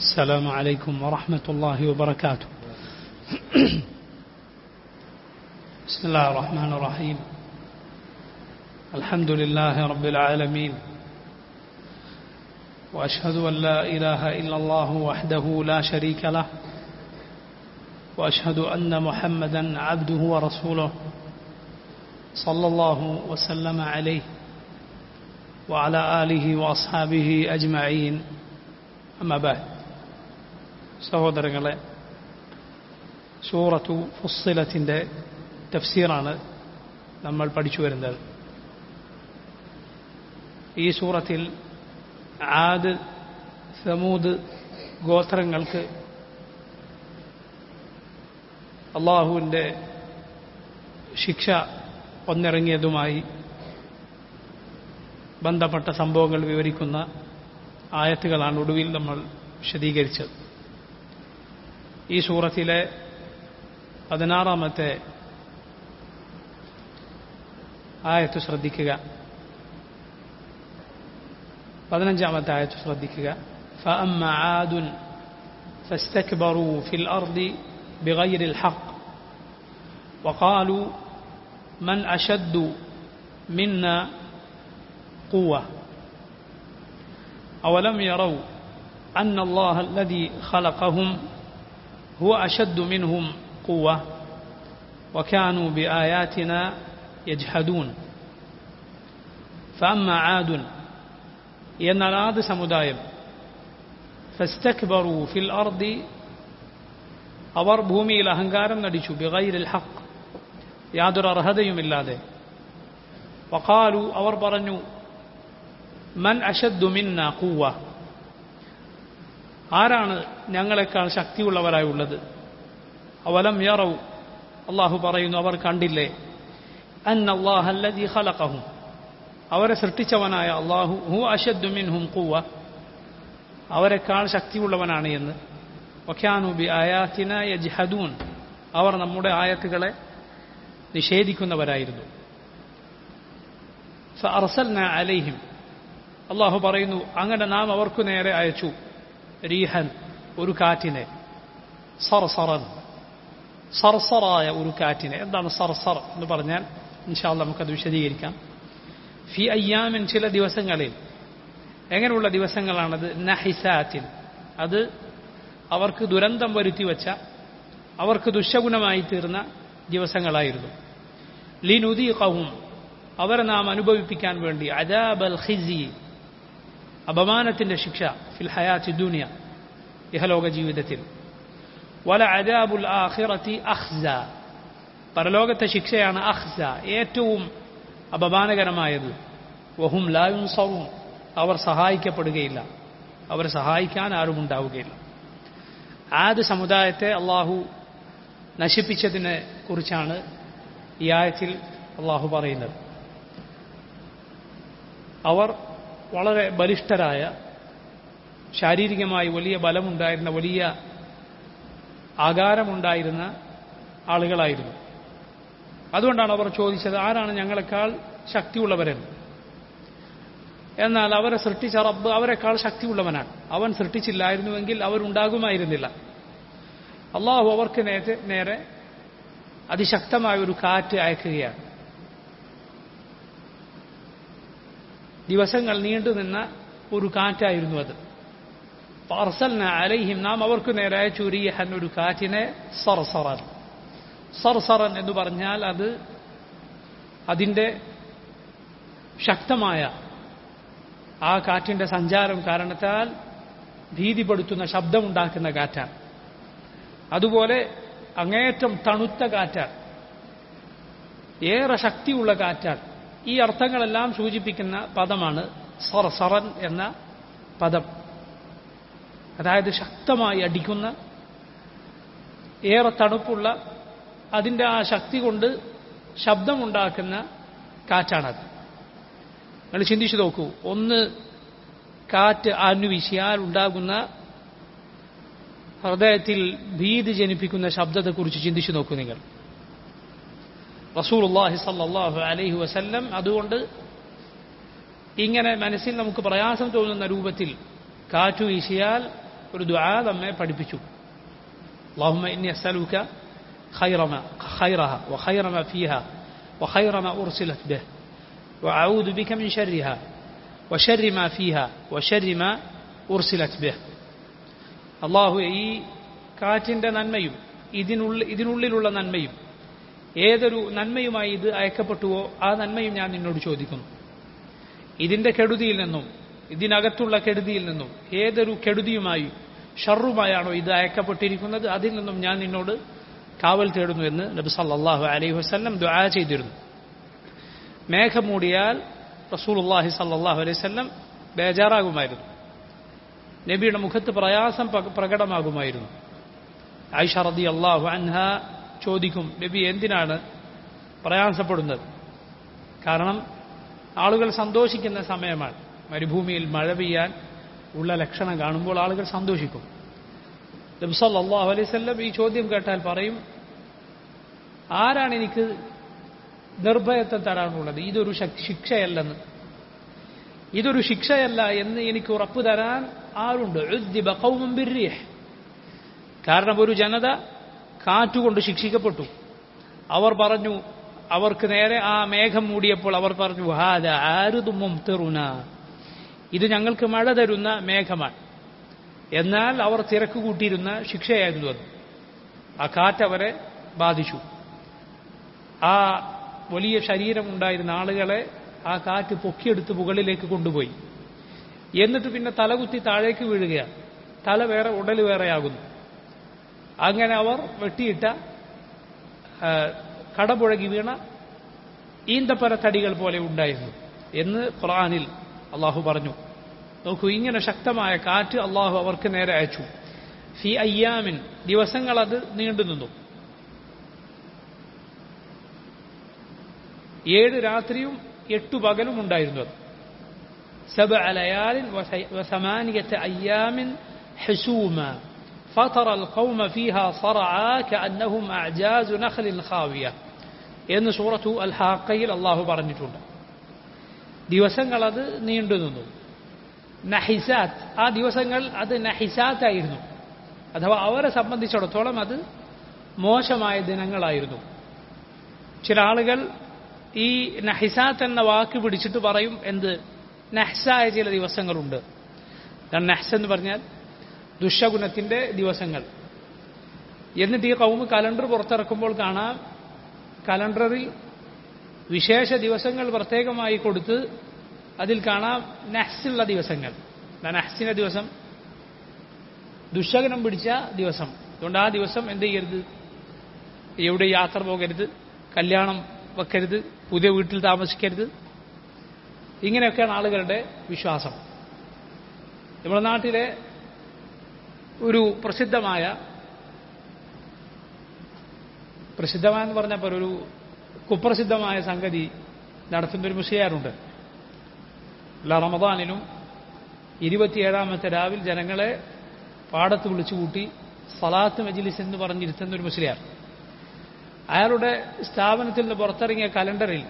السلام عليكم ورحمة الله وبركاته بسم الله الرحمن الرحيم الحمد لله رب العالمين وأشهد أن لا إله إلا الله وحده لا شريك له وأشهد أن محمدا عبده ورسوله صلى الله وسلم عليه وعلى آله وأصحابه أجمعين أما بعد സഹോദരങ്ങളെ സൂറത്തു ഫുസ്സിലത്തിൻ്റെ തഫ്സീറാണ് നമ്മൾ പഠിച്ചു വരുന്നത് ഈ സൂറത്തിൽ ആദ് സമൂദ് ഗോത്രങ്ങൾക്ക് അള്ളാഹുവിൻ്റെ ശിക്ഷ ഒന്നിറങ്ങിയതുമായി ബന്ധപ്പെട്ട സംഭവങ്ങൾ വിവരിക്കുന്ന ആയത്തുകളാണ് ഒടുവിൽ നമ്മൾ വിശദീകരിച്ചത് ഈ സൂറത്തിലെ പതിനാറാമത്തെ ആയത്ത് ശ്രദ്ധിക്കുക പതിനഞ്ചാമത്തെ ആയത്ത് ശ്രദ്ധിക്കുക فأما عاد فاستكبروا في الأرض بغير الحق وقالوا من أشد منا قوة أولم يروا أن الله الذي خلقهم هو أشد منهم قوة وكانوا بآياتنا يجحدون فأما عاد എന്നാൽ ആദ് സമുദായം ഫസ്തക്ബറു ഫിൽ അർദി അവർ ഭൂമിയിൽ അഹങ്കാരം നടിച്ചു ബിഗൈരിൽ ഹക്ക് യാതൊരു അർഹതയുമില്ലാതെ വഖാലു അവർ പറഞ്ഞു മൻ അഷദ്ദു മിന്ന കൂവ ആരാണ് ഞങ്ങളെക്കാൾ ശക്തിയുള്ളവരായുള്ളത് അവലം യറവ് അള്ളാഹു പറയുന്നു അവർ കണ്ടില്ലേ അൻ അള്ളാഹല്ലതി ഖലഖഹും അവരെ സൃഷ്ടിച്ചവനായ അള്ളാഹു ഹു അഷദ്ദു മിൻഹും കൂവ അവരെക്കാൾ ശക്തിയുള്ളവനാണ് എന്ന് വഖ്യാനു ബി ആയാത്തിന യജ്ഹദൂൻ അവർ നമ്മുടെ ആയത്തുകളെ നിഷേധിക്കുന്നവരായിരുന്നു ഫഅർസൽന അലൈഹിം അള്ളാഹു പറയുന്നു അങ്ങനെ നാം അവർക്കു നേരെ അയച്ചു റീഹൻ ഒരു കാറ്റിനെ സർസറൻ സർസറായ ഒരു കാറ്റിനെ എന്താണ് സർസർ എന്ന് പറഞ്ഞാൽ ഇൻഷാല്ല നമുക്കത് വിശദീകരിക്കാം ഫി അയ്യാമിൻ ചില ദിവസങ്ങളിൽ എങ്ങനെയുള്ള ദിവസങ്ങളാണത് നഹിസാത്തിൻ അത് അവർക്ക് ദുരന്തം വരുത്തി വച്ച അവർക്ക് ദുശഗുണമായി തീർന്ന ദിവസങ്ങളായിരുന്നു ലിനുദീഖവും അവരെ നാം അനുഭവിപ്പിക്കാൻ വേണ്ടി അജാബൽ ഖിസി അപമാനത്തിന്റെ ശിക്ഷ ഫിൽ ഹയാത്തി ദുനിയ ഇഹലോക ജീവിതത്തിൽ വല അജാബുൽ ആഖിറത്തി അഹ്സ പരലോകത്തെ ശിക്ഷയാണ് അഹ്സ ഏറ്റവും അപമാനകരമായത് വഹും ലായും സവും അവർ സഹായിക്കപ്പെടുകയില്ല അവരെ സഹായിക്കാൻ ആരും ഉണ്ടാവുകയില്ല ആദ് സമുദായത്തെ അള്ളാഹു നശിപ്പിച്ചതിനെ കുറിച്ചാണ് ഈ ആയത്തിൽ അള്ളാഹു പറയുന്നത് അവർ വളരെ ബലിഷ്ഠരായ ശാരീരികമായി വലിയ ബലമുണ്ടായിരുന്ന വലിയ ആകാരമുണ്ടായിരുന്ന ആളുകളായിരുന്നു അതുകൊണ്ടാണ് അവർ ചോദിച്ചത് ആരാണ് ഞങ്ങളെക്കാൾ ശക്തിയുള്ളവരെന്ന് എന്നാൽ അവരെ സൃഷ്ടിച്ച റബ്ബ് അവരെക്കാൾ ശക്തിയുള്ളവനാണ് അവൻ സൃഷ്ടിച്ചില്ലായിരുന്നുവെങ്കിൽ അവരുണ്ടാകുമായിരുന്നില്ല അള്ളാഹു അവർക്ക് നേരെ നേരെ അതിശക്തമായ ഒരു കാറ്റ് അയക്കുകയാണ് ദിവസങ്ങൾ നീണ്ടുനിന്ന ഒരു കാറ്റായിരുന്നു അത് പാർസലിന് അലൈഹിം നാം അവർക്ക് നേരെ അയച്ചു റീഹൻ ഒരു കാറ്റിനെ സർസറൻ സർസറൻ എന്ന് പറഞ്ഞാൽ അത് അതിൻ്റെ ശക്തമായ ആ കാറ്റിൻ്റെ സഞ്ചാരം കാരണത്താൽ ഭീതിപ്പെടുത്തുന്ന ശബ്ദമുണ്ടാക്കുന്ന കാറ്റാണ് അതുപോലെ അങ്ങേറ്റം തണുത്ത കാറ്റാണ് ഏറെ ശക്തിയുള്ള കാറ്റാണ് ഈ അർത്ഥങ്ങളെല്ലാം സൂചിപ്പിക്കുന്ന പദമാണ് സർസറൻ എന്ന പദം അതായത് ശക്തമായി അടിക്കുന്ന ഏറെ തണുപ്പുള്ള അതിൻ്റെ ആ ശക്തി കൊണ്ട് ശബ്ദമുണ്ടാക്കുന്ന കാറ്റാണത് നിങ്ങൾ ചിന്തിച്ചു നോക്കൂ ഒന്ന് കാറ്റ് ആഞ്ഞുവീശിയാൽ ഉണ്ടാകുന്ന ഹൃദയത്തിൽ ഭീതി ജനിപ്പിക്കുന്ന ശബ്ദത്തെക്കുറിച്ച് ചിന്തിച്ചു നോക്കൂ നിങ്ങൾ റസൂലുള്ളാഹി സല്ലല്ലാഹു അലൈഹി വസല്ലം അതുകൊണ്ട് ഇങ്ങനെ മനസ്സിൽ നമുക്ക് പ്രയാസം തോന്നുന്ന രൂപത്തിൽ കാറ്റു വീശിയാൽ ഒരു ദുആ നമ്മെ പഠിപ്പിച്ചു اللهم إني أسألك خير ما خيرها وخير ما فيها وخير ما أرسلت به وأعوذ بك من شرها وشر ما فيها وشر ما أرسلت به അള്ളാഹു ഈ കാറ്റിൻ്റെ നന്മയും ഇതിനുള്ള ഇതിനുള്ളിലുള്ള നന്മയും ഏതൊരു നന്മയുമായി ഇത് അയക്കപ്പെട്ടുവോ ആ നന്മയും ഞാൻ നിന്നോട് ചോദിക്കുന്നു ഇതിൻ്റെ കെടുതിയിൽ നിന്നും ഇതിനകത്തുള്ള കെടുതിയിൽ നിന്നും ഏതൊരു കെടുതിയുമായി ഷറുമായാണോ ഇത് അയക്കപ്പെട്ടിരിക്കുന്നത് അതിൽ നിന്നും ഞാൻ നിന്നോട് കാവൽ തേടുന്നു എന്ന് നബി സല്ലല്ലാഹു അലൈഹി വസല്ലം ദുആ ചെയ്തിരുന്നു മേഘം മൂടിയാൽ റസൂലുള്ളാഹി സല്ലല്ലാഹു അലൈഹി വസല്ലം ബേജാറാകുമായിരുന്നു നബിയുടെ മുഖത്ത് പ്രയാസം പക- പ്രകടമാകുമായിരുന്നു ആയിഷ റതി അള്ളാഹു അൻഹ ചോദിക്കും നബി എന്തിനാണ് പ്രയാസപ്പെടുന്നത് കാരണം ആളുകൾ സന്തോഷിക്കുന്ന സമയമാണ് മരുഭൂമിയിൽ മഴ പെയ്യാൻ ഉള്ള ലക്ഷണം കാണുമ്പോൾ ആളുകൾ സന്തോഷിക്കും നബി സല്ലല്ലാഹു അലൈഹി വസല്ലം ഈ ചോദ്യം കേട്ടാൽ പറയും ആരാണ് എനിക്ക് നിർഭയത്വം തരാനുള്ളത് ഇതൊരു ശ- ശിക്ഷയല്ലെന്ന് ഇതൊരു ശിക്ഷയല്ല എന്ന് എനിക്ക് ഉറപ്പു തരാൻ ആരുണ്ട് ഉദ്ദിബ ഖൗമുൻ ബിർരീഹ്. കാരണം ഒരു ജനത കാറ്റുകൊണ്ട് ശിക്ഷിക്കപ്പെട്ടു അവർ പറഞ്ഞു അവർക്ക് നേരെ ആ മേഘം മൂടിയപ്പോൾ അവർ പറഞ്ഞു ഹാദ ആരുതും മുംതിറുന ഇത് ഞങ്ങൾക്ക് മഴ തരുന്ന മേഘമാണ് എന്നാൽ അവർ തിരക്ക് കൂട്ടിയിരുന്ന ശിക്ഷയായിരുന്നു അത് ആ കാറ്റ് അവരെ ബാധിച്ചു ആ വലിയ ശരീരമുണ്ടായിരുന്ന ആളുകളെ ആ കാറ്റ് പൊക്കിയെടുത്ത് മുകളിലേക്ക് കൊണ്ടുപോയി എന്നിട്ട് പിന്നെ തലകുത്തി താഴേക്ക് വീഴുകയാണ് തല വേറെ ഉടൽ വേറെയാകുന്നു അങ്ങനെ അവർ വെട്ടിയിട്ട ആ, കടപുഴകി വീണ ഈന്തപ്പര തടികൾ പോലെ ഉണ്ടായിരുന്നു എന്ന് ഖുർആനിൽ അള്ളാഹു പറഞ്ഞു നോക്കൂ ഇങ്ങനെ ശക്തമായ കാറ്റ് അള്ളാഹു അവർക്ക് നേരെ അയച്ചു ഫി അയ്യാമിൻ ദിവസങ്ങൾ അത് നീണ്ടു നിന്നു ഏഴ് രാത്രിയും എട്ടു പകലും ഉണ്ടായിരുന്നു അത് سبع ليال وث- وثمانية أيام حسوما فترى القوم فيها صرعا كأنهم أعجاز نخل خاوية എന്ന് സൂറത്തു അൽ ഹാക്കയിൽ അള്ളാഹു പറഞ്ഞിട്ടുണ്ട് ദിവസങ്ങൾ അത് നീണ്ടു നിന്നു നഹിസാത്ത് ആ ദിവസങ്ങൾ അത് നഹിസാത്ത് ആയിരുന്നു അഥവാ അവരെ സംബന്ധിച്ചിടത്തോളം അത് മോശമായ ദിനങ്ങളായിരുന്നു ചില ആളുകൾ ഈ നഹിസാത്ത് എന്ന വാക്ക് പിടിച്ചിട്ട് പറയും എന്ത് നഹ്സായ ചില ദിവസങ്ങളുണ്ട് കാരണം നഹ്സ് എന്ന് പറഞ്ഞാൽ ദുഷഗുണത്തിന്റെ ദിവസങ്ങൾ എന്നിട്ട് ഈ കൗമ് കലണ്ടർ പുറത്തിറക്കുമ്പോൾ കാണാം കലണ്ടറിൽ വിശേഷ ദിവസങ്ങൾ പ്രത്യേകമായി കൊടുത്ത് അതിൽ കാണാം നഹ്സുള്ള ദിവസങ്ങൾ ദാ നഹ്സിന്റെ ദിവസം ദുശകനം പിടിച്ച ദിവസം അതുകൊണ്ട് ആ ദിവസം എന്ത് ചെയ്യരുത് എവിടെ യാത്ര പോകരുത് കല്യാണം വെക്കരുത് പുതിയ വീട്ടിൽ താമസിക്കരുത് ഇങ്ങനെയൊക്കെയാണ് ആളുകളുടെ വിശ്വാസം നമ്മുടെ നാട്ടിലെ ഒരു പ്രസിദ്ധമായ പ്രസിദ്ധമായെന്ന് പറഞ്ഞപ്പോൾ ഒരു കുപ്രസിദ്ധമായ സംഗതി നടത്തുന്ന ഒരു മുസ്ലിയാരുണ്ട് എല്ലാ റമദാനിലും ഇരുപത്തിയേഴാമത്തെ രാവിൽ ജനങ്ങളെ പാടത്ത് വിളിച്ചു കൂട്ടി സലാത്ത് മജിലിസ് എന്ന് പറഞ്ഞിരുത്തുന്ന ഒരു മുസ്ലിയാർ അയാളുടെ സ്ഥാപനത്തിൽ നിന്ന് പുറത്തിറങ്ങിയ കലണ്ടറിൽ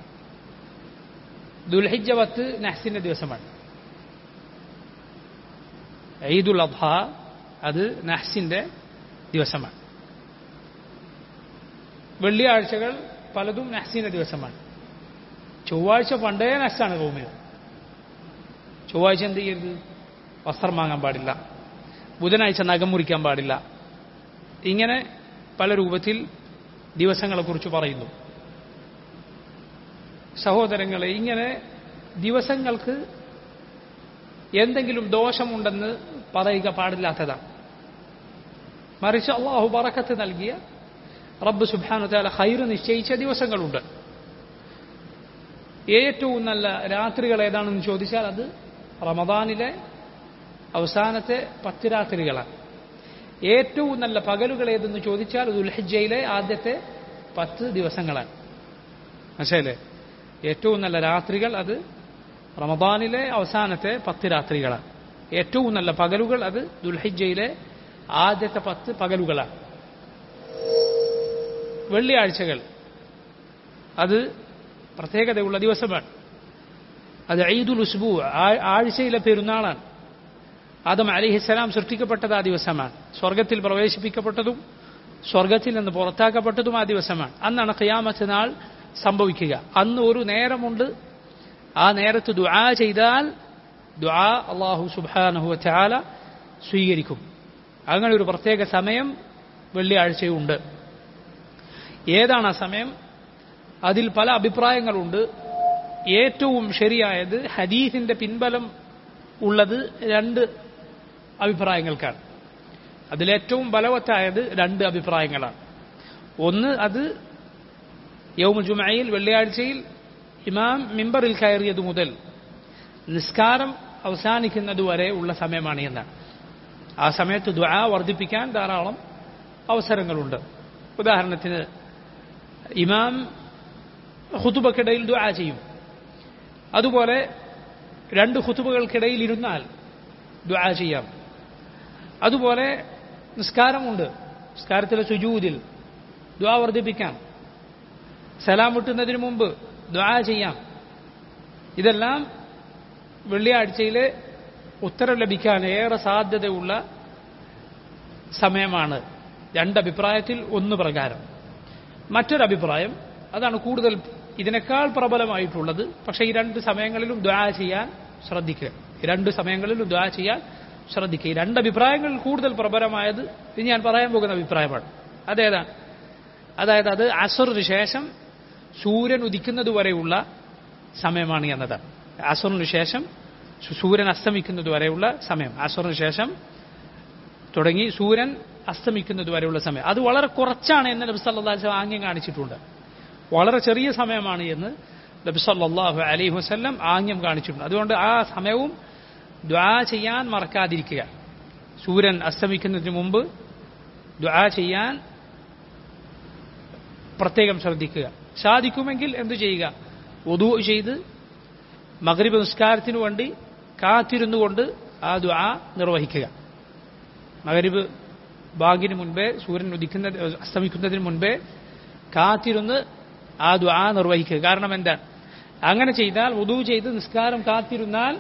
ദുൽഹിജ പത്ത് നഹ്സിന്റെ ദിവസമാണ് ഈദുൽ അദ്ഹ അത് നഹ്സിന്റെ ദിവസമാണ് വെള്ളിയാഴ്ചകൾ പലതും നഹ്സിന്റെ ദിവസമാണ് ചൊവ്വാഴ്ച പണ്ടേ നഹ്സാണ് ഭൂമിയിൽ ചൊവ്വാഴ്ച എന്ത് ചെയ്യരുത് വസ്ത്രം വാങ്ങാൻ പാടില്ല ബുധനാഴ്ച നഖം മുറിക്കാൻ പാടില്ല ഇങ്ങനെ പല രൂപത്തിൽ ദിവസങ്ങളെക്കുറിച്ച് പറയുന്നു സഹോദരങ്ങളെ ഇങ്ങനെ ദിവസങ്ങൾക്ക് എന്തെങ്കിലും ദോഷമുണ്ടെന്ന് പറയുക പാടില്ലാത്തതാണ് മറിച്ച് അള്ളാഹു പറക്കത്ത് നൽകിയ റബ്ബ് സുബാനു താല ഹൈറ് നിശ്ചയിച്ച ദിവസങ്ങളുണ്ട് ഏറ്റവും നല്ല രാത്രികൾ ഏതാണെന്ന് ചോദിച്ചാൽ അത് റമദാനിലെ അവസാനത്തെ പത്ത് രാത്രികളാണ് ഏറ്റവും നല്ല പകലുകൾ ഏതെന്ന് ചോദിച്ചാൽ ദുൽഹജ്ജയിലെ ആദ്യത്തെ പത്ത് ദിവസങ്ങളാണ് മനസ്സിലല്ലേ ഏറ്റവും നല്ല രാത്രികൾ അത് റമദാനിലെ അവസാനത്തെ പത്ത് രാത്രികളാണ് ഏറ്റവും നല്ല പകലുകൾ അത് ദുൽഹിജയിലെ ആദ്യത്തെ പത്ത് പകലുകളാണ് വെള്ളിയാഴ്ചകൾ അത് പ്രത്യേകതയുള്ള ദിവസമാണ് അത് ഈദുൽ ഉസ്ബു ആഴ്ചയിലെ പെരുന്നാളാണ് ആദം അലിഹിസ്സലാം സൃഷ്ടിക്കപ്പെട്ടത് ആ ദിവസമാണ് സ്വർഗത്തിൽ പ്രവേശിപ്പിക്കപ്പെട്ടതും സ്വർഗത്തിൽ നിന്ന് പുറത്താക്കപ്പെട്ടതും ആ ദിവസമാണ് അന്നാണ് ഖിയാമത്ത് നാൾ സംഭവിക്കുക അന്ന് ഒരു നേരമുണ്ട് ആ നേരത്ത് ദുആ ചെയ്താൽ ദുആ അള്ളാഹു സുബാനഹു ചാല സ്വീകരിക്കും അങ്ങനെ ഒരു പ്രത്യേക സമയം വെള്ളിയാഴ്ചയുണ്ട് ഏതാണ് ആ സമയം അതിൽ പല അഭിപ്രായങ്ങളുണ്ട് ഏറ്റവും ശരിയായത് ഹദീസിന്റെ പിൻബലം ഉള്ളത് രണ്ട് അഭിപ്രായങ്ങൾക്കാണ് അതിലേറ്റവും ബലവത്തായത് രണ്ട് അഭിപ്രായങ്ങളാണ് ഒന്ന് അത് യൗമ ജുമയിൽ വെള്ളിയാഴ്ചയിൽ ഇമാം മിമ്പറിൽ കയറിയത് മുതൽ നിസ്കാരം അവസാനിക്കുന്നത് വരെ ഉള്ള സമയമാണ് എന്നാണ് ആ സമയത്ത് ദ്വാ വർദ്ധിപ്പിക്കാൻ ധാരാളം അവസരങ്ങളുണ്ട് ഉദാഹരണത്തിന് ഇമാം ഹുതുബക്കിടയിൽ ദ്വാ ചെയ്യും അതുപോലെ രണ്ട് ഹുതുബകൾക്കിടയിൽ ഇരുന്നാൽ ദ്വാ ചെയ്യാം അതുപോലെ നിസ്കാരമുണ്ട് നിസ്കാരത്തിലെ സുജൂതിൽ ദ്വാ വർദ്ധിപ്പിക്കാം സലാം വിട്ടുന്നതിന് മുമ്പ് ദ്വാ ചെയ്യാം ഇതെല്ലാം വെള്ളിയാഴ്ചയിലെ ഉത്തരം ലഭിക്കാൻ ഏറെ സാധ്യതയുള്ള സമയമാണ് രണ്ടഭിപ്രായത്തിൽ ഒന്ന് പ്രകാരം മറ്റൊരഭിപ്രായം അതാണ് കൂടുതൽ ഇതിനേക്കാൾ പ്രബലമായിട്ടുള്ളത് പക്ഷേ ഈ രണ്ട് സമയങ്ങളിലും ദ്വാ ചെയ്യാൻ ശ്രദ്ധിക്കുക ഈ രണ്ട് സമയങ്ങളിലും ദ്വാ ചെയ്യാൻ ശ്രദ്ധിക്കുക ഈ രണ്ട് അഭിപ്രായങ്ങളിൽ കൂടുതൽ പ്രബലമായത് ഇത് ഞാൻ പറയാൻ പോകുന്ന അഭിപ്രായമാണ് അതേതാണ് അതായത് അത് അസറിന് ശേഷം സൂര്യൻ ഉദിക്കുന്നത് വരെയുള്ള സമയമാണ് എന്നതാണ് അസറിന് ശേഷം സൂര്യൻ അസ്തമിക്കുന്നത് വരെയുള്ള സമയം അസറിന് ശേഷം തുടങ്ങി സൂര്യൻ അസ്തമിക്കുന്നത് വരെയുള്ള സമയം അത് വളരെ കുറച്ചാണ് എന്ന് നബി സല്ലാസ് ആംഗ്യം കാണിച്ചിട്ടുണ്ട് വളരെ ചെറിയ സമയമാണ് എന്ന് നബി സല്ലാഹു അലൈഹി വസ്ല്ലം ആംഗ്യം കാണിച്ചിട്ടുണ്ട് അതുകൊണ്ട് ആ സമയവും ദ്വാ ചെയ്യാൻ മറക്കാതിരിക്കുക സൂര്യൻ അസ്തമിക്കുന്നതിന് മുമ്പ് ദ്വാ ചെയ്യാൻ പ്രത്യേകം ശ്രദ്ധിക്കുക സാധിക്കുമെങ്കിൽ എന്തു ചെയ്യുക ഒതു ചെയ്ത് മകരിബ് നിസ്കാരത്തിനു വേണ്ടി കാത്തിരുന്നുകൊണ്ട് ആ ദ്വാ നിർവഹിക്കുക മകരിബ് ബാങ്കിന് മുൻപേ സൂര്യൻ ഉദിക്കുന്ന അസ്തമിക്കുന്നതിന് മുൻപേ കാത്തിരുന്ന് ആ ദ്വാ നിർവഹിക്കുക കാരണം എന്താണ് അങ്ങനെ ചെയ്താൽ ഉദു ചെയ്ത് നിസ്കാരം കാത്തിരുന്നാൽ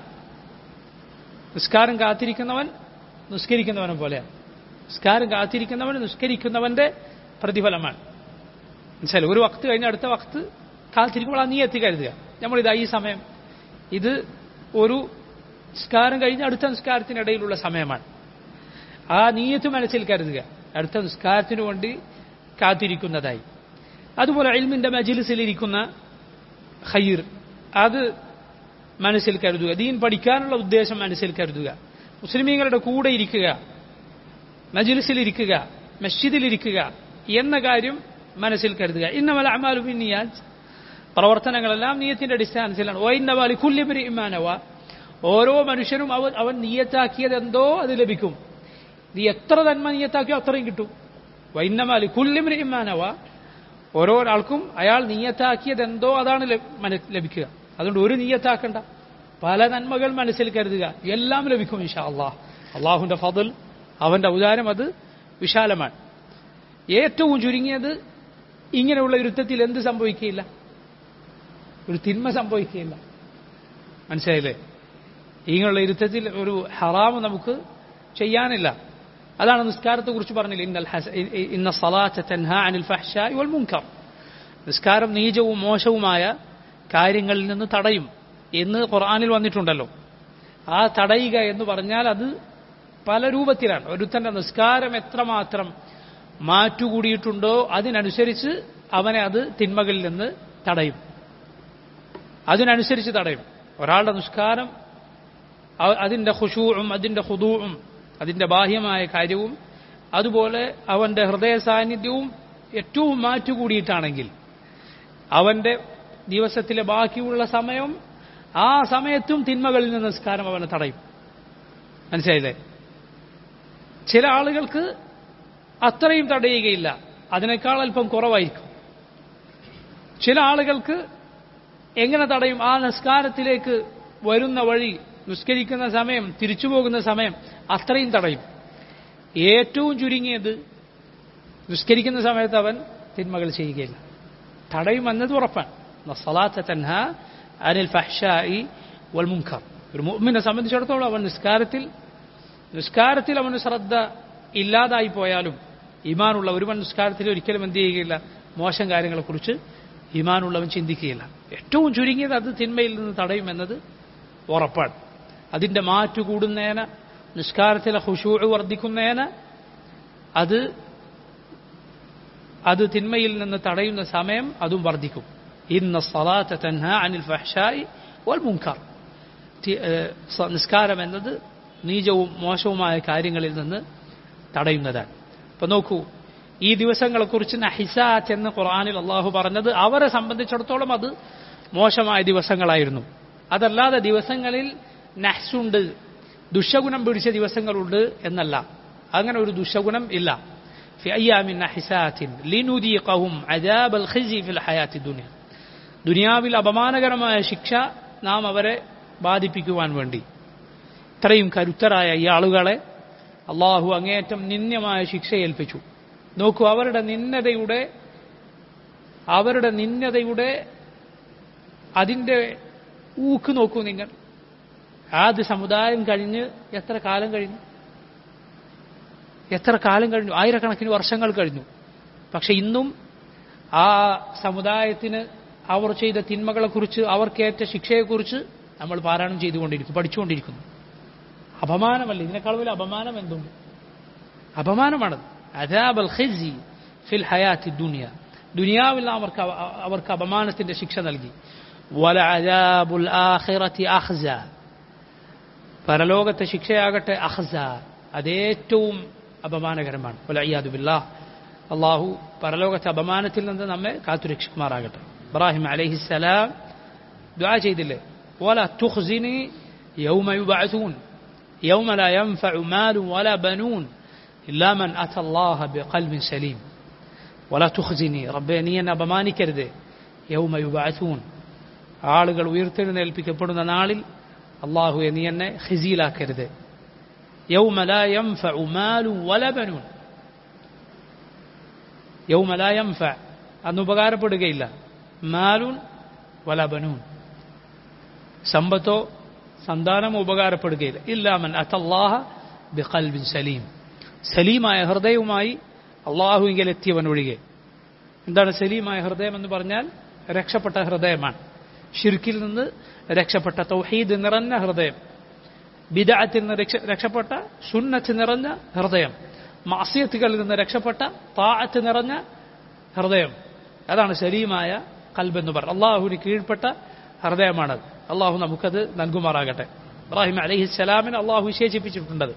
നിസ്കാരം കാത്തിരിക്കുന്നവൻ നിസ്കരിക്കുന്നവനെ പോലെയാണ് നിസ്കാരം കാത്തിരിക്കുന്നവൻ നിസ്കരിക്കുന്നവന്റെ പ്രതിഫലമാണ് മനസ്സിലായി ഒരു വക്ത് കഴിഞ്ഞ അടുത്ത വക്ത് കാത്തിരിക്കുമ്പോൾ ആ നീ എത്തിക്കരുതുക നമ്മളിതാ ഈ സമയം ഇത് ഒരു നിസ്കാരം കഴിഞ്ഞ് അടുത്ത നിസ്കാരത്തിനിടയിലുള്ള സമയമാണ് ആ നീയത്ത് മനസ്സിൽ കരുതുക അടുത്ത നിസ്കാരത്തിനു വേണ്ടി കാത്തിരിക്കുന്നതായി അതുപോലെ അൽമിന്റെ മജിലിസിലിരിക്കുന്ന ഖയ്ർ അത് മനസ്സിൽ കരുതുക ദീൻ പഠിക്കാനുള്ള ഉദ്ദേശം മനസ്സിൽ കരുതുക മുസ്ലിമീങ്ങളുടെ കൂടെ ഇരിക്കുക മജിലിസിലിരിക്കുക മസ്ജിദിലിരിക്കുക എന്ന കാര്യം മനസ്സിൽ കരുതുക ഇന്നമല അമാലുമിന്നിയാജ് പ്രവർത്തനങ്ങളെല്ലാം നീയത്തിന്റെ അടിസ്ഥാനത്തിലാണ് ഓ ഇന്നവാലി കുല്യപരി ഇമാനവ ഓരോ മനുഷ്യനും അവൻ അവൻ നീയത്താക്കിയത് എന്തോ അത് ലഭിക്കും നീ എത്ര നന്മ നീയത്താക്കിയോ അത്രയും കിട്ടും വൈന്നമാലി കുല്യപരി ഇമാനവ ഓരോ ആൾക്കും അയാൾ നീയത്താക്കിയത് എന്തോ അതാണ് ലഭിക്കുക അതുകൊണ്ട് ഒരു നീയത്താക്കണ്ട പല നന്മകൾ മനസ്സിൽ കരുതുക എല്ലാം ലഭിക്കും ഇൻഷാ അള്ളാഹ് അള്ളാഹുന്റെ ഫضൽ അവന്റെ ഔദാരം അത് വിശാലമാണ് ഏറ്റവും ചുരുങ്ങിയത് ഇങ്ങനെയുള്ള ഇരുത്തത്തിൽ എന്ത് സംഭവിക്കുകയില്ല ഒരു തിന്മ സംഭവിക്കുകയില്ല മനസ്സിലായില്ലേ ഇങ്ങനെയുള്ള ഇരുത്തത്തിൽ ഒരു ഹറാമ് നമുക്ക് ചെയ്യാനില്ല അതാണ് നിസ്കാരത്തെ കുറിച്ച് പറഞ്ഞില്ല ഇന്നൽ ഇന്ന സലാത്ത തൻഹ അനിൽ ഫഹ്ഷായി വൽ മുൻകർ നിസ്കാരം നീചവും മോശവുമായ കാര്യങ്ങളിൽ നിന്ന് തടയും എന്ന് ഖുർആാനിൽ വന്നിട്ടുണ്ടല്ലോ ആ തടയുക എന്ന് പറഞ്ഞാൽ അത് പല രൂപത്തിലാണ് ഒരുത്തന്റെ നിസ്കാരം എത്രമാത്രം മാറ്റുകൂടിയിട്ടുണ്ടോ അതിനനുസരിച്ച് അവനെ അത് തിന്മകളിൽ നിന്ന് തടയും അതിനനുസരിച്ച് തടയും ഒരാളുടെ നിസ്കാരം അതിന്റെ ഖുഷൂവും അതിന്റെ ഹുദൂവും അതിന്റെ ബാഹ്യമായ കാര്യവും അതുപോലെ അവന്റെ ഹൃദയ സാന്നിധ്യവും ഏറ്റവും മാറ്റുകൂടിയിട്ടാണെങ്കിൽ അവന്റെ ദിവസത്തിലെ ബാക്കിയുള്ള സമയം ആ സമയത്തും തിന്മകളിൽ നിന്ന് നിസ്കാരം അവനെ തടയും മനസ്സിലായില്ലേ ചില ആളുകൾക്ക് അത്രയും തടയുകയില്ല അതിനേക്കാൾ അല്പം കുറവായിരിക്കും ചില ആളുകൾക്ക് എങ്ങനെ തടയും ആ നിസ്കാരത്തിലേക്ക് വരുന്ന വഴി നിസ്കരിക്കുന്ന സമയം തിരിച്ചു പോകുന്ന സമയം അത്രയും തടയും ഏറ്റവും ചുരുങ്ങിയത് നിസ്കരിക്കുന്ന സമയത്ത് അവൻ തിന്മകൾ ചെയ്യുകയില്ല തടയും എന്നത് ഉറപ്പാണ് സലാത്ത തൻഹ അനിൽ ഫഹ്ഷായി വൽ മുൻഖർ ഒരു മുഅ്മിനെ സംബന്ധിച്ചിടത്തോളം അവൻ നിസ്കാരത്തിൽ നിസ്കാരത്തിൽ അവന് ശ്രദ്ധ ഇല്ലാതായി പോയാലും ഈമാനുള്ള ഒരുവൻ നിസ്കാരത്തിൽ ഒരിക്കലും എന്ത് ചെയ്യുകയില്ല മോശം കാര്യങ്ങളെക്കുറിച്ച് ഈമാനുള്ളവൻ ചിന്തിക്കുകയില്ല ഏറ്റവും ചുരുങ്ങിയത് അത് തിന്മയിൽ നിന്ന് തടയുമെന്നത് ഉറപ്പാണ് അതിന്റെ മാറ്റു കൂടുന്നേന നിസ്കാരത്തിലെ ഹുഷൂ വർദ്ധിക്കുന്നേന അത് അത് തിന്മയിൽ നിന്ന് തടയുന്ന സമയം അതും വർദ്ധിക്കും ഇന്ന സലാത്ത തൻഹ അനിൽ ഫഹ്ഷായി വൽ മുൻകാർ നിസ്കാരം എന്നത് നീചവും മോശവുമായ കാര്യങ്ങളിൽ നിന്ന് തടയുന്നതാണ് അപ്പൊ നോക്കൂ ഈ ദിവസങ്ങളെക്കുറിച്ച് നഹിസാത്ത് എന്ന് ഖുർആാനിൽ അള്ളാഹു പറഞ്ഞത് അവരെ സംബന്ധിച്ചിടത്തോളം അത് മോശമായ ദിവസങ്ങളായിരുന്നു അതല്ലാതെ ദിവസങ്ങളിൽ നഹ്സുണ്ട് ദുഷഗുണം പിടിച്ച ദിവസങ്ങളുണ്ട് എന്നല്ല അങ്ങനെ ഒരു ദുഷഗുണം ഇല്ല في أيام نحسات لنذيقهم عذاب الخزي في الحياة الدنيا ദുനിയാവിൽ അപമാനകരമായ ശിക്ഷ നാം അവരെ ബാധിപ്പിക്കുവാൻ വേണ്ടി ഇത്രയും കരുത്തരായ ഈ ആളുകളെ അള്ളാഹു അങ്ങേയറ്റം നിന്ദ്യമായ ശിക്ഷ ഏൽപ്പിച്ചു നോക്കൂ അവരുടെ നിന്ദതയുടെ അവരുടെ നിന്ദതയുടെ അതിൻ്റെ ഊക്ക് നോക്കൂ നിങ്ങൾ ആദ്യ സമുദായം കഴിഞ്ഞ് എത്ര കാലം കഴിഞ്ഞു എത്ര കാലം കഴിഞ്ഞു ആയിരക്കണക്കിന് വർഷങ്ങൾ കഴിഞ്ഞു പക്ഷെ ഇന്നും ആ സമുദായത്തിന് അവർ ചെയ്ത തിന്മകളെക്കുറിച്ച് അവർക്കേറ്റ ശിക്ഷയെക്കുറിച്ച് നമ്മൾ പാരായണം ചെയ്തുകൊണ്ടിരിക്കും പഠിച്ചുകൊണ്ടിരിക്കുന്നു അപമാനമല്ല ഇതിനേക്കാൾ വലിയ അപമാനം എന്തുണ്ട് അപമാനമാണത് അദാബൽ ഖിസി ഫിൽ ഹയാത്തി ദുനിയ ദുനിയാവിൽ അവർക്ക് അവർക്ക് അപമാനത്തിന്റെ ശിക്ഷ നൽകി വല അദാബുൽ ആഖിറത്തി അഹ്സ പരലോകത്തെ ശിക്ഷയാകട്ടെ അഹ്സ അതേറ്റവും അപമാനകരമാണ് വലയ്യാദുബില്ലാ അള്ളാഹു പരലോകത്തെ അപമാനത്തിൽ നിന്ന് നമ്മെ കാത്തുരക്ഷിക്കുമാറാകട്ടെ ഇബ്രാഹിം അലഹിസലാം ദ്വാ ചെയ്തില്ലേ ولا تخزني يوم يبعثون يوم لا ينفع مال ولا بنون إلا من أتى الله بقلب سليم ولا تخزني ربي നീ എന്നെ അപമാനിക്കരുത് യൗമ യുബഅഥൂൻ ആളുകൾ ഉയർത്തെഴുന്നേൽപ്പിക്കപ്പെടുന്ന നാളിൽ അള്ളാഹു നീ എന്നെ ഖിസീലാക്കരുത് യൗമ ലാ യൻഫഉ മാലു വല ബനൂൻ യൗമ ലാ യൻഫ അന്ന് ഉപകാരപ്പെടുകയില്ല മാലുൻ വല ബനൂൻ സമ്പത്തോ സന്താനമോ ഉപകാരപ്പെടുകയില്ല ഇല്ലാമൻ അത്തല്ലാഹ ബിഖൽബിൻ സലീം സലീമായ ഹൃദയവുമായി അള്ളാഹുവിങ്കിൽ എത്തിയവൻ ഒഴികെ എന്താണ് സലീമായ ഹൃദയം എന്ന് പറഞ്ഞാൽ രക്ഷപ്പെട്ട ഹൃദയമാണ് ഷിർക്കിൽ നിന്ന് രക്ഷപ്പെട്ട തൗഹീദ് നിറഞ്ഞ ഹൃദയം ബിദഅത്തിൽ നിന്ന് രക്ഷപ്പെട്ട സുന്നത്ത് നിറഞ്ഞ ഹൃദയം മാസിയത്തുകളിൽ നിന്ന് രക്ഷപ്പെട്ട താഴത്ത് നിറഞ്ഞ ഹൃദയം അതാണ് സലീമായ കൽബെന്ന് പറയുന്നത് അള്ളാഹുവിന് കീഴ്പ്പെട്ട ഹൃദയമാണത് അള്ളാഹു നമുക്കത് നൽകുമാറാകട്ടെ ഇബ്രാഹിം അലഹിസ്സലാമിന് അള്ളാഹു വിശേഷിപ്പിച്ചിട്ടുണ്ടത്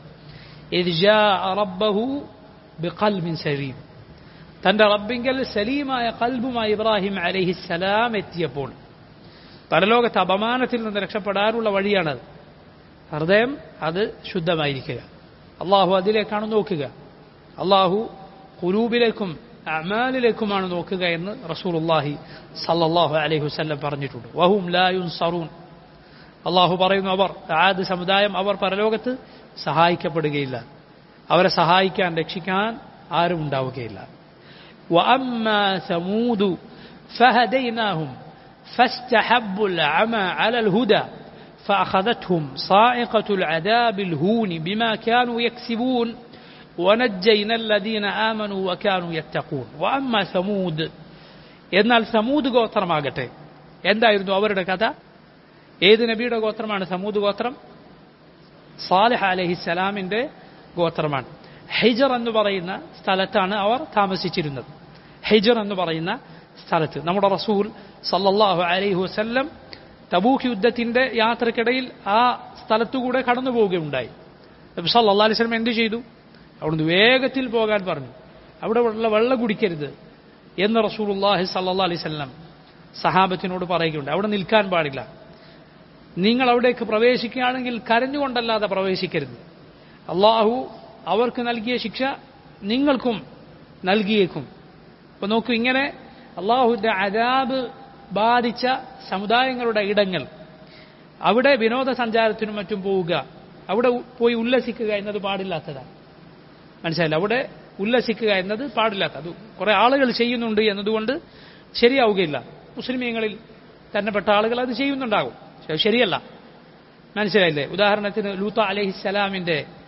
സലീം തന്റെ റബ്ബിങ്കൽ സലീമായ കൽബുമായി ഇബ്രാഹിം അലഹിസ്സലാം എത്തിയപ്പോൾ പരലോകത്ത് അപമാനത്തിൽ നിന്ന് രക്ഷപ്പെടാനുള്ള വഴിയാണത് ഹൃദയം അത് ശുദ്ധമായിരിക്കുക അള്ളാഹു അതിലേക്കാണ് നോക്കുക അള്ളാഹു കുരൂബിലേക്കും അമാലിലേക്കുമാണ് നോക്കുക എന്ന് റസൂലുല്ലാഹി സല്ലല്ലാഹു അലൈഹി വസല്ലം പറഞ്ഞിട്ടുണ്ട് വഹും ലായുൻ സറൂൻ അള്ളാഹു പറയുന്നു അവർ ആദ് സമുദായം അവർ പരലോകത്ത് സഹായിക്കപ്പെടുകയില്ല അവരെ സഹായിക്കാൻ രക്ഷിക്കാൻ ആരും ഉണ്ടാവുകയില്ല وأما ثمود فهديناهم فاستحبوا العمى على الهدى فأخذتهم صاعقة العذاب الهون بما كانوا يكسبون ونجينا الذين آمنوا وكانوا يتقون وأما ثمود എന്നാൽ സമൂത് ഗോത്രമാകട്ടെ എന്തായിരുന്നു അവരുടെ കഥ ഏത് നബിയുടെ ഗോത്രമാണ് സമൂത് ഗോത്രം സാലിഹ് അലഹിസലാമിന്റെ ഗോത്രമാണ് ഹൈജർ എന്ന് പറയുന്ന സ്ഥലത്താണ് അവർ താമസിച്ചിരുന്നത് ഹൈജർ എന്ന് പറയുന്ന സ്ഥലത്ത് നമ്മുടെ റസൂൽ സല്ലല്ലാഹു അലൈഹി വസല്ലം തബൂക്ക് യുദ്ധത്തിന്റെ യാത്രക്കിടയിൽ ആ സ്ഥലത്തുകൂടെ കടന്നു പോവുകയുണ്ടായി നബി സല്ലല്ലാഹു അലൈഹി വസല്ലം എന്ത് ചെയ്തു അവിടുന്ന് വേഗത്തിൽ പോകാൻ പറഞ്ഞു അവിടെ ഉള്ള വെള്ളം കുടിക്കരുത് എന്ന് റസൂലുള്ളാഹി സല്ലല്ലാഹു അലൈഹി വസല്ലം സഹാബത്തിനോട് പറയുകയുണ്ട് അവിടെ നിൽക്കാൻ പാടില്ല നിങ്ങൾ അവിടേക്ക് പ്രവേശിക്കുകയാണെങ്കിൽ കരഞ്ഞുകൊണ്ടല്ലാതെ പ്രവേശിക്കരുത് അള്ളാഹു അവർക്ക് നൽകിയ ശിക്ഷ നിങ്ങൾക്കും നൽകിയേക്കും അപ്പൊ നോക്കൂ ഇങ്ങനെ അള്ളാഹുവിന്റെ അജാബ് ബാധിച്ച സമുദായങ്ങളുടെ ഇടങ്ങൾ അവിടെ വിനോദസഞ്ചാരത്തിനും മറ്റും പോവുക അവിടെ പോയി ഉല്ലസിക്കുക എന്നത് പാടില്ലാത്തതാണ് മനസ്സിലായില്ല അവിടെ ഉല്ലസിക്കുക എന്നത് പാടില്ലാത്ത അത് കുറെ ആളുകൾ ചെയ്യുന്നുണ്ട് എന്നതുകൊണ്ട് ശരിയാവുകയില്ല മുസ്ലിമീങ്ങളിൽ തന്നെ പെട്ട ആളുകൾ അത് ചെയ്യുന്നുണ്ടാകും ശരിയല്ല മനസ്സിലായില്ലേ ഉദാഹരണത്തിന് ലൂത്ത അലഹിസ്സലാമിന്റെ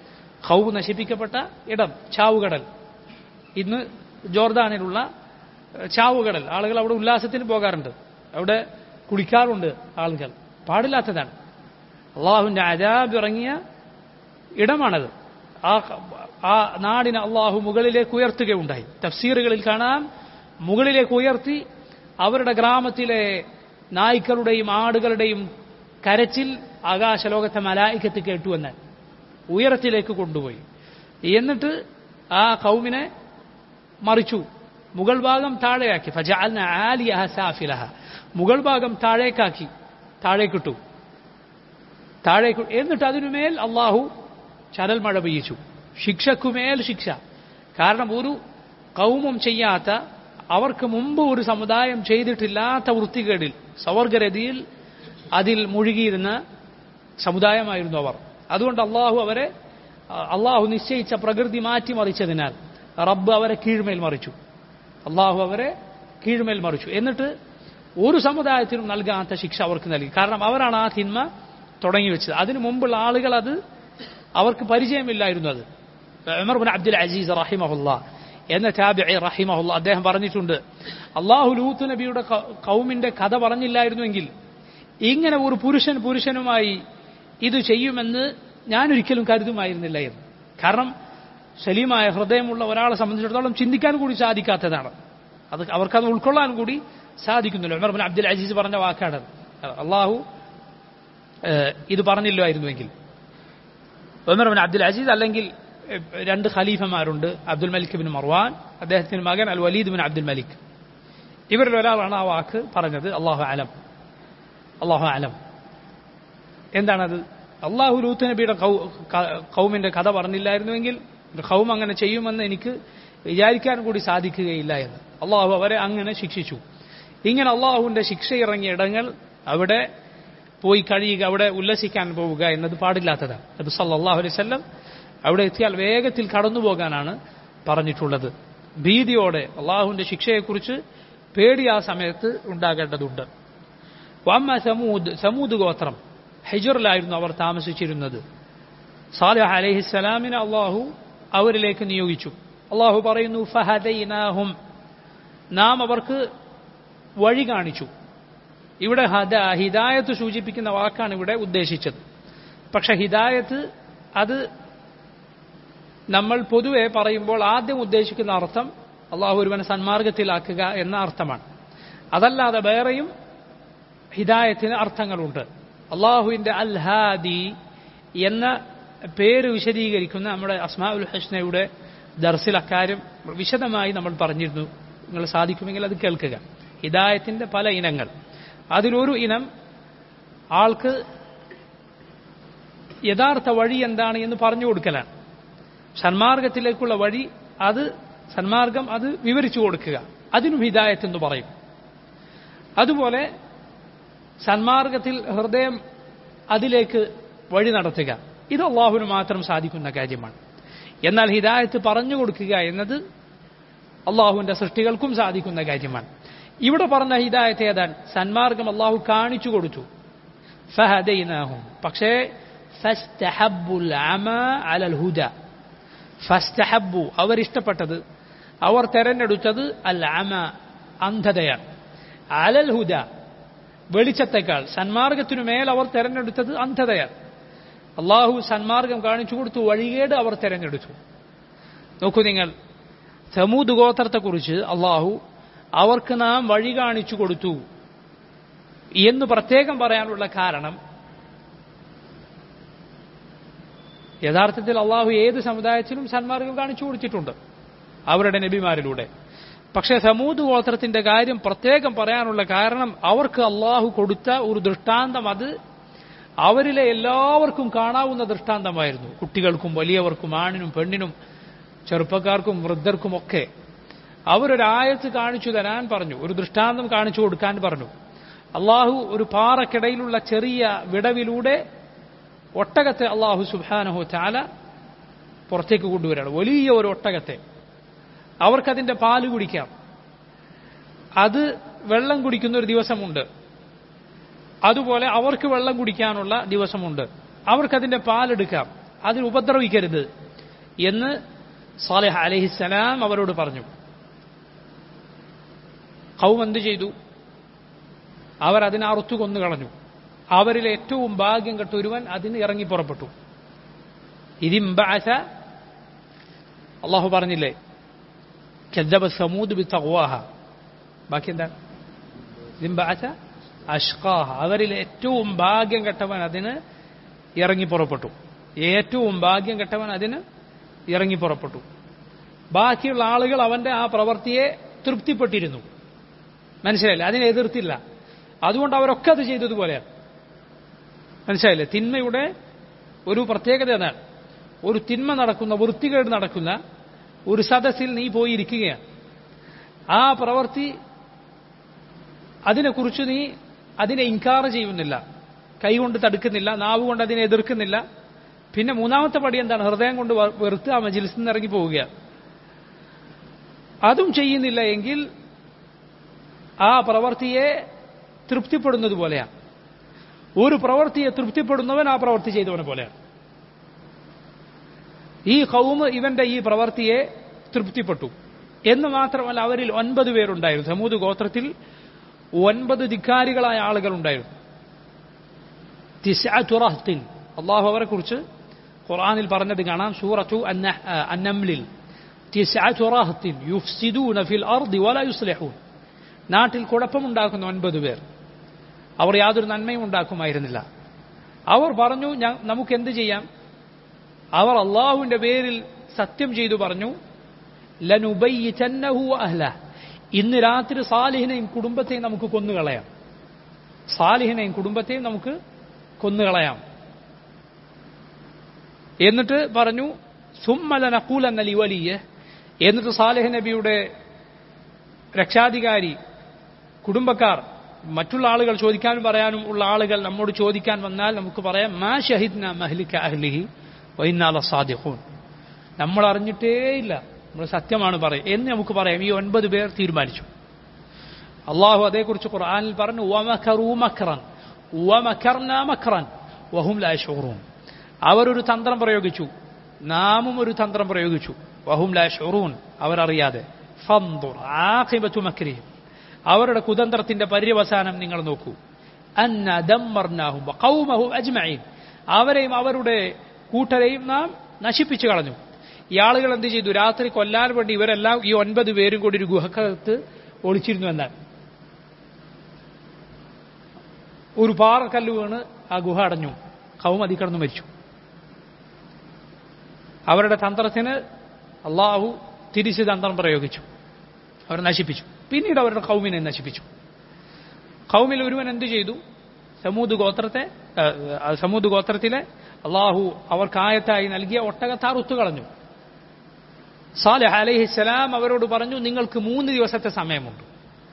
ഖൗബ് നശിപ്പിക്കപ്പെട്ട ഇടം ചാവുകടൽ ഇന്ന് ജോർദാനിലുള്ള ഏഹ്, ചാവുകടൽ ആളുകൾ അവിടെ ഉല്ലാസത്തിന് പോകാറുണ്ട് അവിടെ കുളിക്കാറുണ്ട് ആളുകൾ പാടില്ലാത്തതാണ് അള്ളാഹുവിന്റെ അജാബ് ഇറങ്ങിയ ഇടമാണത് ആ ആ നാടിനെ അള്ളാഹു മുകളിലേക്ക് ഉയർത്തുകയുണ്ടായി തഫ്സീറുകളിൽ കാണാം മുകളിലേക്ക് ഉയർത്തി അവരുടെ ഗ്രാമത്തിലെ നായ്ക്കളുടെയും ആടുകളുടെയും കരച്ചിൽ ആകാശലോകത്തെ മലായിക്കത്ത് കേട്ടുവെന്ന് ഉയരത്തിലേക്ക് കൊണ്ടുപോയി എന്നിട്ട് ആ കൗമിനെ മറിച്ചു മുകൾ ഭാഗം താഴെയാക്കി ഫജഅൽന ആലിയഹ സാഫിലഹ മുകൾ ഭാഗം താഴേക്കാക്കി താഴേക്കിട്ടു താഴേക്ക് എന്നിട്ട് അതിനുമേൽ അള്ളാഹു ചരൽ മഴ പെയ്യിച്ചു ശിക്ഷക്കുമേൽ ശിക്ഷ കാരണം ഒരു കൗമും ചെയ്യാത്ത അവർക്ക് മുമ്പ് ഒരു സമുദായം ചെയ്തിട്ടില്ലാത്ത വൃത്തികേടിൽ സവർഗരതിയിൽ അതിൽ മുഴുകിയിരുന്ന സമുദായമായിരുന്നു അവർ അതുകൊണ്ട് അള്ളാഹു അവരെ അള്ളാഹു നിശ്ചയിച്ച പ്രകൃതി മാറ്റിമറിച്ചതിനാൽ റബ്ബ് അവരെ കീഴ്മേൽ മറിച്ചു അള്ളാഹു അവരെ കീഴ്മേൽ മറിച്ചു എന്നിട്ട് ഒരു സമുദായത്തിനും നൽകാത്ത ശിക്ഷ അവർക്ക് നൽകി കാരണം അവരാണ് ആ തിന്മ തുടങ്ങി വെച്ചത് അതിനു മുമ്പുള്ള ആളുകൾ അത് അവർക്ക് പരിചയമില്ലായിരുന്നു അത് ഉമർ ബിൻ അബ്ദുൽ അസീസ് റഹിമഹുല്ല എന്ന താബിഇ റഹിമഹുല്ല അദ്ദേഹം പറഞ്ഞിട്ടുണ്ട് അള്ളാഹു ലൂത്ത് നബിയുടെ ക- കൗമിന്റെ കഥ പറഞ്ഞില്ലായിരുന്നുവെങ്കിൽ ഇങ്ങനെ ഒരു പുരുഷൻ പുരുഷനുമായി ഇത് ചെയ്യുമെന്ന് ഞാൻ ഒരിക്കലും കരുതുമായിരുന്നില്ല എന്ന് കാരണം സലീമായ ഹൃദയമുള്ള ഒരാളെ സംബന്ധിച്ചിടത്തോളം ചിന്തിക്കാൻ കൂടി സാധിക്കാത്തതാണ് അത് അവർക്കത് ഉൾക്കൊള്ളാൻ കൂടി സാധിക്കുന്നില്ല ഉമർ ബിൻ അബ്ദുൽ അസീസ് പറഞ്ഞ വാക്കാണത് അള്ളാഹു ഏഹ്, ഇത് പറഞ്ഞില്ലായിരുന്നുവെങ്കിൽ ഉമർ ബിൻ അബ്ദുൽ അസീസ് അല്ലെങ്കിൽ ഏഹ്, രണ്ട് ഖലീഫമാരുണ്ട് അബ്ദുൽ മലിക് ബിൻ മർവാൻ അദ്ദേഹത്തിന്റെ മകൻ al Walid bin Abdul Malik ഇവരിൽ ഒരാളാണ് ആ വാക്ക് പറഞ്ഞത് അള്ളാഹു അലം അള്ളാഹു അലം എന്താണത് അള്ളാഹു ലൂത്ത് നബിയുടെ കൗ- ക- കൗമിന്റെ കഥ പറഞ്ഞില്ലായിരുന്നുവെങ്കിൽ ഒരു കൗം അങ്ങനെ ചെയ്യുമെന്ന് എനിക്ക് വിചാരിക്കാൻ കൂടി സാധിക്കുകയില്ല എന്ന് അള്ളാഹു അവരെ അങ്ങനെ ശിക്ഷിച്ചു ഇങ്ങനെ അള്ളാഹുവിന്റെ ശിക്ഷ ഇറങ്ങിയ ഇടങ്ങൾ അവിടെ പോയി കഴിയുക അവിടെ ഉല്ലസിക്കാൻ പോവുക എന്നത് പാടില്ലാത്തതാണ് അത് സല്ലല്ലാഹു അലൈഹി വസല്ലം അവിടെ എത്തിയാൽ വേഗത്തിൽ കടന്നു പോകാനാണ് പറഞ്ഞിട്ടുള്ളത് ഭീതിയോടെ അള്ളാഹുവിന്റെ ശിക്ഷയെക്കുറിച്ച് പേടി ആ സമയത്ത് ഉണ്ടാകേണ്ടതുണ്ട് വമ്മ സമൂദ് സമൂദ് ഗോത്രം ഹെജറിലായിരുന്നു അവർ താമസിച്ചിരുന്നത് സാലിഹ് അലൈഹിസ്സലാമിനെ അള്ളാഹു അവരിലേക്ക് നിയോഗിച്ചു അള്ളാഹു പറയുന്നു ഫഹദൈനാഹും നാം അവർക്ക് വഴി കാണിച്ചു ഇവിടെ ഹദ ഹിദായത്ത് സൂചിപ്പിക്കുന്ന വാക്കാണ് ഇവിടെ ഉദ്ദേശിച്ചത് പക്ഷെ ഹിദായത്ത് അത് നമ്മൾ പൊതുവെ പറയുമ്പോൾ ആദ്യം ഉദ്ദേശിക്കുന്ന അർത്ഥം അള്ളാഹു ഒരുവനെ സന്മാർഗത്തിലാക്കുക എന്ന അർത്ഥമാണ് അതല്ലാതെ വേറെയും ഹിദായത്തിന് അർത്ഥങ്ങളുണ്ട് അള്ളാഹുവിന്റെ അൽ ഹാദി എന്ന പേര് വിശദീകരിക്കുന്ന നമ്മുടെ അസ്മാഉൽ ഹസ്നയുടെ ദർസിൽ അക്കാര്യം വിശദമായി നമ്മൾ പറഞ്ഞിരുന്നു നിങ്ങൾ സാധിക്കുമെങ്കിൽ അത് കേൾക്കുക ഹിദായത്തിന്റെ പല ഇനങ്ങൾ അതിലൊരു ഇനം ആൾക്ക് യഥാർത്ഥ വഴി എന്താണ് എന്ന് പറഞ്ഞു കൊടുക്കലാണ് സന്മാർഗത്തിലേക്കുള്ള വഴി അത് സന്മാർഗം അത് വിവരിച്ചു കൊടുക്കുക അതിനും ഹിദായത്ത് എന്ന് പറയും അതുപോലെ സന്മാർഗത്തിൽ ഹൃദയം അതിലേക്ക് വഴി നടത്തുക ഇത് അള്ളാഹുവിന് മാത്രം സാധിക്കുന്ന കാര്യമാണ് എന്നാൽ ഹിദായത്ത് പറഞ്ഞു കൊടുക്കുക എന്നത് അള്ളാഹുവിന്റെ സൃഷ്ടികൾക്കും സാധിക്കുന്ന കാര്യമാണ് ഇവിടെ പറഞ്ഞ ഹിദായത്ത് ഏതാണ് സന്മാർഗം അള്ളാഹു കാണിച്ചു കൊടുത്തു ഫഹദൈനാഹും പക്ഷേ ഫസ്തഹബ്ബുൽ അമ അലൽ ഹുദ ഫസ്തഹബ്ബു അവരിഷ്ടപ്പെട്ടത് അവർ തെരഞ്ഞെടുത്തത് അൽ അമ അന്ധതയാണ് അലൽ ഹുദ വെളിച്ചത്തെക്കാൾ സന്മാർഗത്തിനു മേൽ അവർ തെരഞ്ഞെടുത്തത് അന്ധതയാണ് അള്ളാഹു സന്മാർഗം കാണിച്ചു കൊടുത്തു വഴികേട് അവർ തെരഞ്ഞെടുത്തു നോക്കൂ നിങ്ങൾ സമൂത് ഗോത്രത്തെക്കുറിച്ച് അള്ളാഹു അവർക്ക് നാം വഴി കാണിച്ചു കൊടുത്തു എന്ന് പ്രത്യേകം പറയാനുള്ള കാരണം യഥാർത്ഥത്തിൽ അള്ളാഹു ഏത് സമുദായത്തിനും സന്മാർഗം കാണിച്ചു കൊടുത്തിട്ടുണ്ട് അവരുടെ നബിമാരിലൂടെ പക്ഷേ സമൂത് ഗോത്രത്തിന്റെ കാര്യം പ്രത്യേകം പറയാനുള്ള കാരണം അവർക്ക് അള്ളാഹു കൊടുത്ത ഒരു ദൃഷ്ടാന്തം അത് അവരിലെ എല്ലാവർക്കും കാണാവുന്ന ദൃഷ്ടാന്തമായിരുന്നു കുട്ടികൾക്കും വലിയവർക്കും ആണിനും പെണ്ണിനും ചെറുപ്പക്കാർക്കും വൃദ്ധർക്കും ഒക്കെ അവരൊരു ആയത്ത് കാണിച്ചു തരാൻ പറഞ്ഞു ഒരു ദൃഷ്ടാന്തം കാണിച്ചു കൊടുക്കാൻ പറഞ്ഞു അള്ളാഹു ഒരു പാറക്കിടയിലുള്ള ചെറിയ വിടവിലൂടെ ഒട്ടകത്തെ അള്ളാഹു സുബാനഹു ചാല പുറത്തേക്ക് കൊണ്ടുവരാണ് വലിയ ഒരു ഒട്ടകത്തെ അവർക്കതിന്റെ പാല് കുടിക്കാം അത് വെള്ളം കുടിക്കുന്ന ഒരു ദിവസമുണ്ട് അതുപോലെ അവർക്ക് വെള്ളം കുടിക്കാനുള്ള ദിവസമുണ്ട് അവർക്കതിന്റെ പാലെടുക്കാം അതിന് ഉപദ്രവിക്കരുത് എന്ന് സാലിഹ് അലഹിസലാം അവരോട് പറഞ്ഞു കൗം എന്ത് ചെയ്തു അവർ അതിനെ അറുത്തു കൊന്നു കളഞ്ഞു അവരിൽ ഏറ്റവും ഭാഗ്യം കെട്ട ഒരുവൻ അതിന് ഇറങ്ങി പുറപ്പെട്ടു ഇതിംബാസ അള്ളാഹു പറഞ്ഞില്ലേ كذب ثمود بتقواها ബാക്കി എന്താ ഇതിംബാസ അഷ്കാഹ അവരിൽ ഏറ്റവും ഭാഗ്യം കെട്ടവൻ അതിന് ഇറങ്ങി പുറപ്പെട്ടു ഏറ്റവും ഭാഗ്യം കെട്ടവൻ അതിന് ഇറങ്ങി പുറപ്പെട്ടു ബാക്കിയുള്ള ആളുകൾ അവന്റെ ആ പ്രവൃത്തിയെ തൃപ്തിപ്പെട്ടിരുന്നു മനസ്സിലായില്ലേ അതിനെ എതിർത്തില്ല അതുകൊണ്ട് അവരൊക്കെ അത് ചെയ്തതുപോലെയാണ് മനസ്സിലായില്ലേ തിന്മയുടെ ഒരു പ്രത്യേകത എന്താണ് ഒരു തിന്മ നടക്കുന്ന വൃത്തികേട് നടക്കുന്ന ഒരു സദസ്സിൽ നീ പോയി ഇരിക്കുകയാണ് ആ പ്രവൃത്തി അതിനെക്കുറിച്ച് നീ അതിനെ ഇൻകാർ ചെയ്യുന്നില്ല കൈകൊണ്ട് തടുക്കുന്നില്ല നാവ് കൊണ്ട് അതിനെ എതിർക്കുന്നില്ല പിന്നെ മൂന്നാമത്തെ പടി എന്താണ് ഹൃദയം കൊണ്ട് വെറുത്ത് ആ മജിൽസിൽ നിന്ന് ഇറങ്ങി പോവുകയാണ് അതും ചെയ്യുന്നില്ല എങ്കിൽ ആ പ്രവൃത്തിയെ തൃപ്തിപ്പെടുന്നത് പോലെയാണ് ഒരു പ്രവൃത്തിയെ തൃപ്തിപ്പെടുന്നവൻ ആ പ്രവൃത്തി ചെയ്തവനെ പോലെയാണ് ഈ കൗമ് ഇവന്റെ ഈ പ്രവൃത്തിയെ തൃപ്തിപ്പെട്ടു എന്ന് മാത്രമല്ല അവരിൽ ഒൻപത് പേരുണ്ടായിരുന്നു സമൂത് ഗോത്രത്തിൽ ഒൻപത് ധിക്കാരികളായ ആളുകൾ ഉണ്ടായിരുന്നു തിസ്അത്തുറഹ്തിൻ അള്ളാഹു അവരെ കുറിച്ച് ഖുർആനിൽ പറഞ്ഞത് കാണാം സൂറത്തു അന്നംലിൽ തിസ്അത്തുറഹ്തിൻ യുഫ്സിദൂന ഫിൽ അർദി വല യുസ്ലിഹൂൻ നാട്ടിൽ കുഴപ്പമുണ്ടാക്കുന്ന ഒൻപത് പേർ അവർ യാതൊരു നന്മയും ഉണ്ടാക്കുമായിരുന്നില്ല അവർ പറഞ്ഞു നമുക്ക് എന്ത് ചെയ്യാം അവർ അള്ളാഹുവിന്റെ പേരിൽ സത്യം ചെയ്തു പറഞ്ഞു ലനുബയ്യന്നഹു അഹ്ല ഇന്ന് രാത്രി സാലിഹിനെയും കുടുംബത്തെയും നമുക്ക് കൊന്നുകളയാം സാലിഹിനെയും കുടുംബത്തെയും നമുക്ക് കൊന്നുകളയാം എന്നിട്ട് പറഞ്ഞു സുമ്മല നക്കൂൽ എന്ന ലിവലിയ എന്നിട്ട് സാലിഹ് നബിയുടെ രക്ഷാധികാരി കുടുംബക്കാർ മറ്റുള്ള ആളുകൾ ചോദിക്കാനും പറയാനും ഉള്ള ആളുകൾ നമ്മോട് ചോദിക്കാൻ വന്നാൽ നമുക്ക് പറയാം മാ ഷഹിദ്ന മഹ്ലിക്ക അഹ്ലിഹി വൈന്നാല സാദിഖൂൻ നമ്മൾ അറിഞ്ഞിട്ടേയില്ല നമ്മൾ സത്യമാണ് പറയും എന്ന് നമുക്ക് പറയാം ഈ ഒൻപത് പേർ തീരുമാനിച്ചു അള്ളാഹു അതേക്കുറിച്ച് ഖുർആനിൽ പറഞ്ഞു വമഖറൂ മഖറൻ വമഖർന മഖറൻ വഹും ലാ യശൂറൂൻ അവരൊരു തന്ത്രം പ്രയോഗിച്ചു നാമും ഒരു തന്ത്രം പ്രയോഗിച്ചു വഹും ലാ യശൂറൂൻ അവരറിയാതെ ഫന്ദുർ ആഖിബത്തു മക്രിഹിം അവരുടെ കുതന്ത്രത്തിന്റെ പര്യവസാനം നിങ്ങൾ നോക്കൂ അന്ന ദമ്മർനാഹും ഖൗമഹും അജ്മഈൻ അവരെയും അവരുടെ കൂട്ടരെയും നാം നശിപ്പിച്ചു കളഞ്ഞു ഈ ആളുകൾ എന്ത് ചെയ്തു രാത്രി കൊല്ലാൻ വേണ്ടി ഇവരെല്ലാം ഈ ഒൻപത് പേരും കൂടി ഒരു ഗുഹക്കകത്ത് ഒളിച്ചിരുന്നു എന്നാണ് ഒരു പാറക്കല്ല് വീണ് ആ ഗുഹ അടഞ്ഞു കൗമതി കിടന്നു മരിച്ചു അവരുടെ തന്ത്രത്തിന് അള്ളാഹു തിരിച്ച് തന്ത്രം പ്രയോഗിച്ചു അവർ നശിപ്പിച്ചു പിന്നീട് അവരുടെ കൗമിനെ നശിപ്പിച്ചു കൗമിൽ ഒരുവൻ എന്തു ചെയ്തു സമൂത് ഗോത്രത്തെ സമൂത് ഗോത്രത്തിലെ അള്ളാഹു അവർക്കായത്തായി നൽകിയ ഒട്ടകത്താറുത്തു കളഞ്ഞു സാലിഹ് അലഹിസ്സലാം അവരോട് പറഞ്ഞു നിങ്ങൾക്ക് മൂന്ന് ദിവസത്തെ സമയമുണ്ട്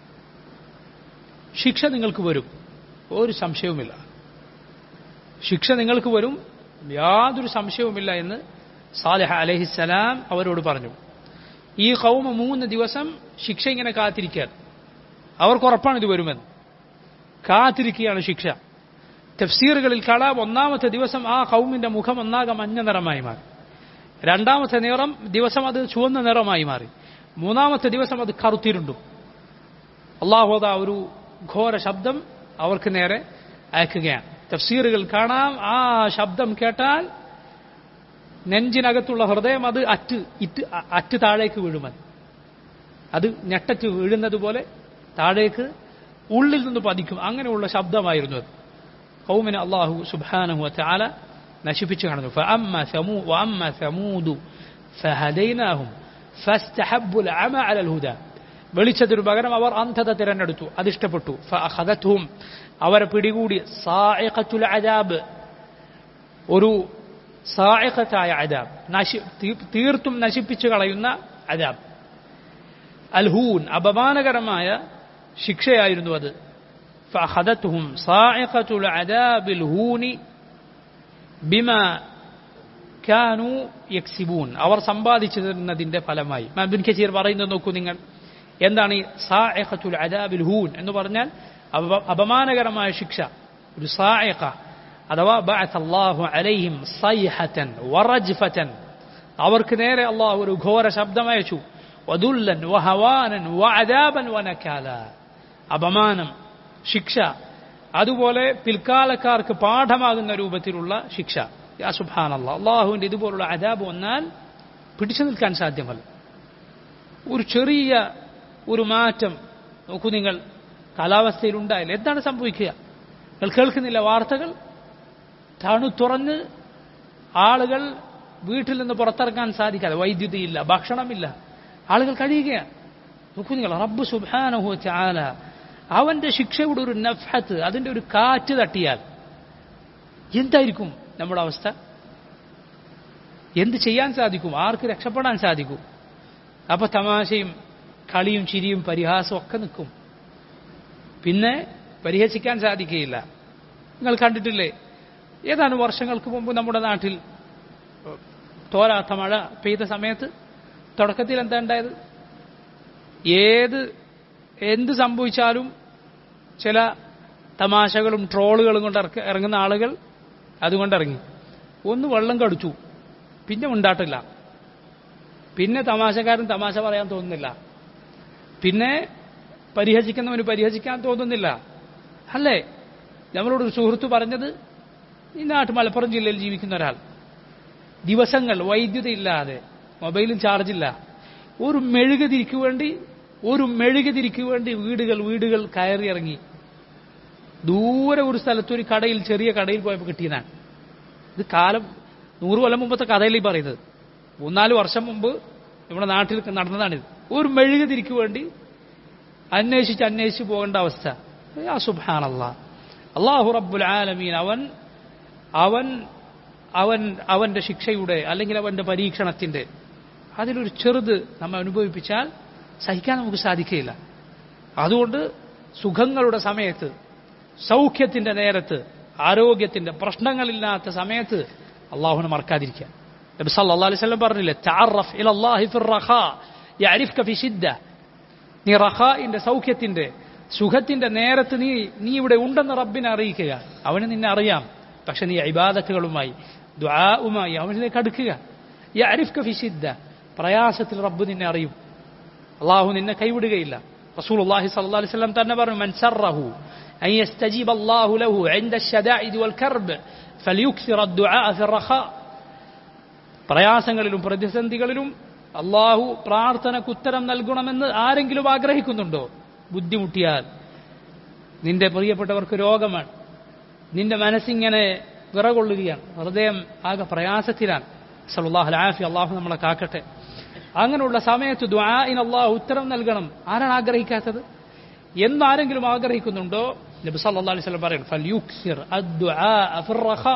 ശിക്ഷ നിങ്ങൾക്ക് വരും ഒരു സംശയവുമില്ല ശിക്ഷ നിങ്ങൾക്ക് വരും യാതൊരു സംശയവുമില്ല എന്ന് സാലിഹ അലഹിസ്സലാം അവരോട് പറഞ്ഞു ഈ കൗമ മൂന്ന് ദിവസം ശിക്ഷ ഇങ്ങനെ കാത്തിരിക്കാൻ അവർക്ക് ഉറപ്പാണ് ഇത് വരുമെന്ന് കാത്തിരിക്കുകയാണ് ശിക്ഷ തഫ്സീറുകളിൽ കാണാം ഒന്നാമത്തെ ദിവസം ആ കൗമിന്റെ മുഖം ഒന്നാകെ മഞ്ഞ നിറമായി മാറി രണ്ടാമത്തെ നിറം ദിവസം അത് ചുവന്ന നിറമായി മാറി മൂന്നാമത്തെ ദിവസം അത് കറുത്തിരുണ്ടു അള്ളാഹുദ ഒരു ഘോര ശബ്ദം അവർക്ക് നേരെ അയക്കുകയാണ് തഫ്സീറുകൾ കാണാം ആ ശബ്ദം കേട്ടാൽ നെഞ്ചിനകത്തുള്ള ഹൃദയം അത് അറ്റ് ഇറ്റ് അറ്റ് താഴേക്ക് വീഴുമെന്ന് അത് ഞെട്ടറ്റ് വീഴുന്നത് പോലെ താഴേക്ക് ഉള്ളിൽ നിന്ന് പതിക്കും അങ്ങനെയുള്ള ശബ്ദമായിരുന്നു അത് കൗമിനെ അള്ളാഹു സുബാനഹു ചാല നശിപ്പിച്ചു കാണുന്നു فأما ثمود وأما ثمود فهديناهم فاستحبوا العمى على الهدى വെളിച്ചതിനു പകരം അവർ അന്ധത തിരഞ്ഞെടുത്തു അതിഷ്ടപ്പെട്ടു ഫഅഖദത്ഹും അവരെ പിടികൂടി സായിഖത്തുൽ അദാബ് ഒരു സായിഖത്തായ അദാബ് നശി തീർത്തും നശിപ്പിച്ചു കളയുന്ന അദാബ് അൽഹൂൻ അപമാനകരമായ ശിക്ഷയായിരുന്നു അത് فأخذتهم صاعقة العذاب الهون بما كانوا يكسبون അവർ സമ്പാദിച്ചിരുന്നതിന്റെ ഫലമായി മാബിൻ കസീർ പറയുന്നത് നോക്കൂ നിങ്ങൾ എന്താണ് ഈ സാഇഖത്തുൽ അദാബിൽ ഹൂൻ എന്ന് പറഞ്ഞാൽ അപമാനകരമായ ശിക്ഷ ഒരു സായിഖ അഥവാ ബഅത്ത് അല്ലാഹു അലൈഹിം സൈഹതൻ വറജ്ഫതൻ അവർക്ക് നേരെ അള്ളാഹു ഒരു ഘോര ശബ്ദമയച്ചു വദുല്ലൻ വഹവാനൻ വഅദാബൻ വനക്കാല അപമാനം ശിക്ഷ അതുപോലെ പിൽക്കാലക്കാർക്ക് പാഠമാകുന്ന രൂപത്തിലുള്ള ശിക്ഷ യാ സുബ്ഹാനല്ല അള്ളാഹുവിന്റെ ഇതുപോലുള്ള അദാബ് വന്നാൽ പിടിച്ചു നിൽക്കാൻ സാധ്യമല്ല ഒരു ചെറിയ ഒരു മാറ്റം നോക്കൂ നിങ്ങൾ കാലാവസ്ഥയിൽ ഉണ്ടായില്ല എന്താണ് സംഭവിക്കുക നിങ്ങൾ കേൾക്കുന്നില്ല വാർത്തകൾ തണുത്തുറഞ്ഞ് ആളുകൾ വീട്ടിൽ നിന്ന് പുറത്തിറങ്ങാൻ സാധിക്കാതെ വൈദ്യുതിയില്ല ഭക്ഷണമില്ല ആളുകൾ കഴിയുകയാണ് നോക്കൂ നിങ്ങൾ റബ്ബ് സുബാനഹു ചാല അവന്റെ ശിക്ഷയുടെ ഒരു നഫത്ത് അതിന്റെ ഒരു കാറ്റ് തട്ടിയാൽ എന്തായിരിക്കും നമ്മുടെ അവസ്ഥ എന്ത് ചെയ്യാൻ സാധിക്കും ആർക്ക് രക്ഷപ്പെടാൻ സാധിക്കും അപ്പൊ തമാശയും കളിയും ചിരിയും പരിഹാസവും ഒക്കെ നിൽക്കും പിന്നെ പരിഹസിക്കാൻ സാധിക്കുകയില്ല നിങ്ങൾ കണ്ടിട്ടില്ലേ ഏതാനും വർഷങ്ങൾക്ക് മുമ്പ് നമ്മുടെ നാട്ടിൽ തോരാത്ത മഴ പെയ്ത സമയത്ത് തുടക്കത്തിൽ എന്താ ഉണ്ടായത് ഏത് എന്ത് സംഭവിച്ചാലും ചില തമാശകളും ട്രോളുകളും കൊണ്ട് ഇറക്ക- ഇറങ്ങുന്ന ആളുകൾ അതുകൊണ്ട് ഇറങ്ങി ഒന്ന് വെള്ളം കടിച്ചു പിന്നെ ഉണ്ടാട്ടില്ല പിന്നെ തമാശക്കാരൻ തമാശ പറയാൻ തോന്നുന്നില്ല പിന്നെ പരിഹസിക്കുന്നവന് പരിഹസിക്കാൻ തോന്നുന്നില്ല അല്ലേ നമ്മളോടൊരു സുഹൃത്ത് പറഞ്ഞത് ഈ നാട്ട് മലപ്പുറം ജില്ലയിൽ ജീവിക്കുന്ന ഒരാൾ ദിവസങ്ങൾ വൈദ്യുതി ഇല്ലാതെ മൊബൈലും ചാർജില്ല ഒരു മെഴുകുതിരിക്ക് വേണ്ടി ഒരു മെഴുകുതിരിക്ക് വേണ്ടി വീടുകൾ വീടുകൾ കയറി ഇറങ്ങി ദൂരെ ഒരു സ്ഥലത്ത് ഒരു കടയിൽ ചെറിയ കടയിൽ പോയപ്പോൾ കിട്ടിയതാണ് ഇത് കാലം നൂറ് കൊല്ലം മുമ്പത്തെ കഥയിൽ ഈ പറയുന്നത് മൂന്നാല് വർഷം മുമ്പ് നമ്മുടെ നാട്ടിൽ നടന്നതാണിത് ഒരു മെഴുകുതിരിക്ക് വേണ്ടി അന്വേഷിച്ച് അന്വേഷിച്ച് പോകേണ്ട അവസ്ഥ യാ സുബ്ഹാനല്ലാ അള്ളാഹു റബ്ബുൽ ആലമീൻ അവൻ അവൻ അവൻ അവന്റെ ശിക്ഷയുടെ അല്ലെങ്കിൽ അവന്റെ പരീക്ഷണത്തിന്റെ അതിലൊരു ചെറുത് നമ്മെ അനുഭവിപ്പിച്ചാൽ സഹിക്കാൻ നമുക്ക് സാധിക്കുകയില്ല അതുകൊണ്ട് സുഖങ്ങളുടെ സമയത്ത് സൗഖ്യത്തിന്റെ നേരത്ത് ആരോഗ്യത്തിന്റെ പ്രശ്നങ്ങളില്ലാത്ത സമയത്ത് അള്ളാഹുനെ മറക്കാതിരിക്കുക നബി സല്ലല്ലാഹു അലൈഹി വസല്ലം പറഞ്ഞില്ലേ തഅറഫ് ഇലല്ലാഹി ഫിർ റഖാ യഅരിഫ്ക ഫി ശിദ്ദ നീ റഖാഇന്റെ സൗഖ്യത്തിന്റെ സുഖത്തിന്റെ നേരത്ത് നീ നീ ഇവിടെ ഉണ്ടെന്ന് റബ്ബിനെ അറിയിക്കുക അവന് നിന്നെ അറിയാം പക്ഷെ നീ ഇബാദത്തുകളുമായി ദ്വാവുമായി അവനിലേക്ക് അടുക്കുക യഅരിഫ്ക ഫി ശിദ്ദ പ്രയാസത്തിൽ റബ്ബ് നിന്നെ അറിയും അള്ളാഹു നിന്നെ കൈവിടുകയില്ല റസൂലുള്ളാഹി സ്വല്ലല്ലാഹു അലൈഹി വസല്ലം തന്നെ പറഞ്ഞു മൻ സറഹു അൻ യസ്തജീബ അല്ലാഹു ലഹു عند الشدائد والكرب فليكثر الدعاء في الرخاء പ്രയാസങ്ങളിലും പ്രതിസന്ധികളിലും അള്ളാഹു പ്രാർത്ഥനക്ക് ഉത്തരം നൽകണമെന്ന് ആരെങ്കിലും ആഗ്രഹിക്കുന്നുണ്ടോ ബുദ്ധിമുട്ടിയാൽ നിന്റെ പ്രിയപ്പെട്ടവർക്ക് രോഗമാണ് നിന്റെ മനസ്സിങ്ങനെ വിറകൊള്ളുകയാണ് ഹൃദയം ആകെ പ്രയാസത്തിലാണ് സലുല്ലാഹു ആഫി അള്ളാഹു നമ്മളെ കാക്കട്ടെ അങ്ങനെയുള്ള സമയത്ത് ദ്വാഇന് അള്ളാഹു ഉത്തരം നൽകണം ആരാണ് ആഗ്രഹിക്കാത്തത് എന്നാരെങ്കിലും ആഗ്രഹിക്കുന്നുണ്ടോ നബി സല്ലല്ലാഹു അലൈഹി വസല്ലം പറയും ഫൽയുക്സിർ അദ്ദുആ ഫിർ റഖാ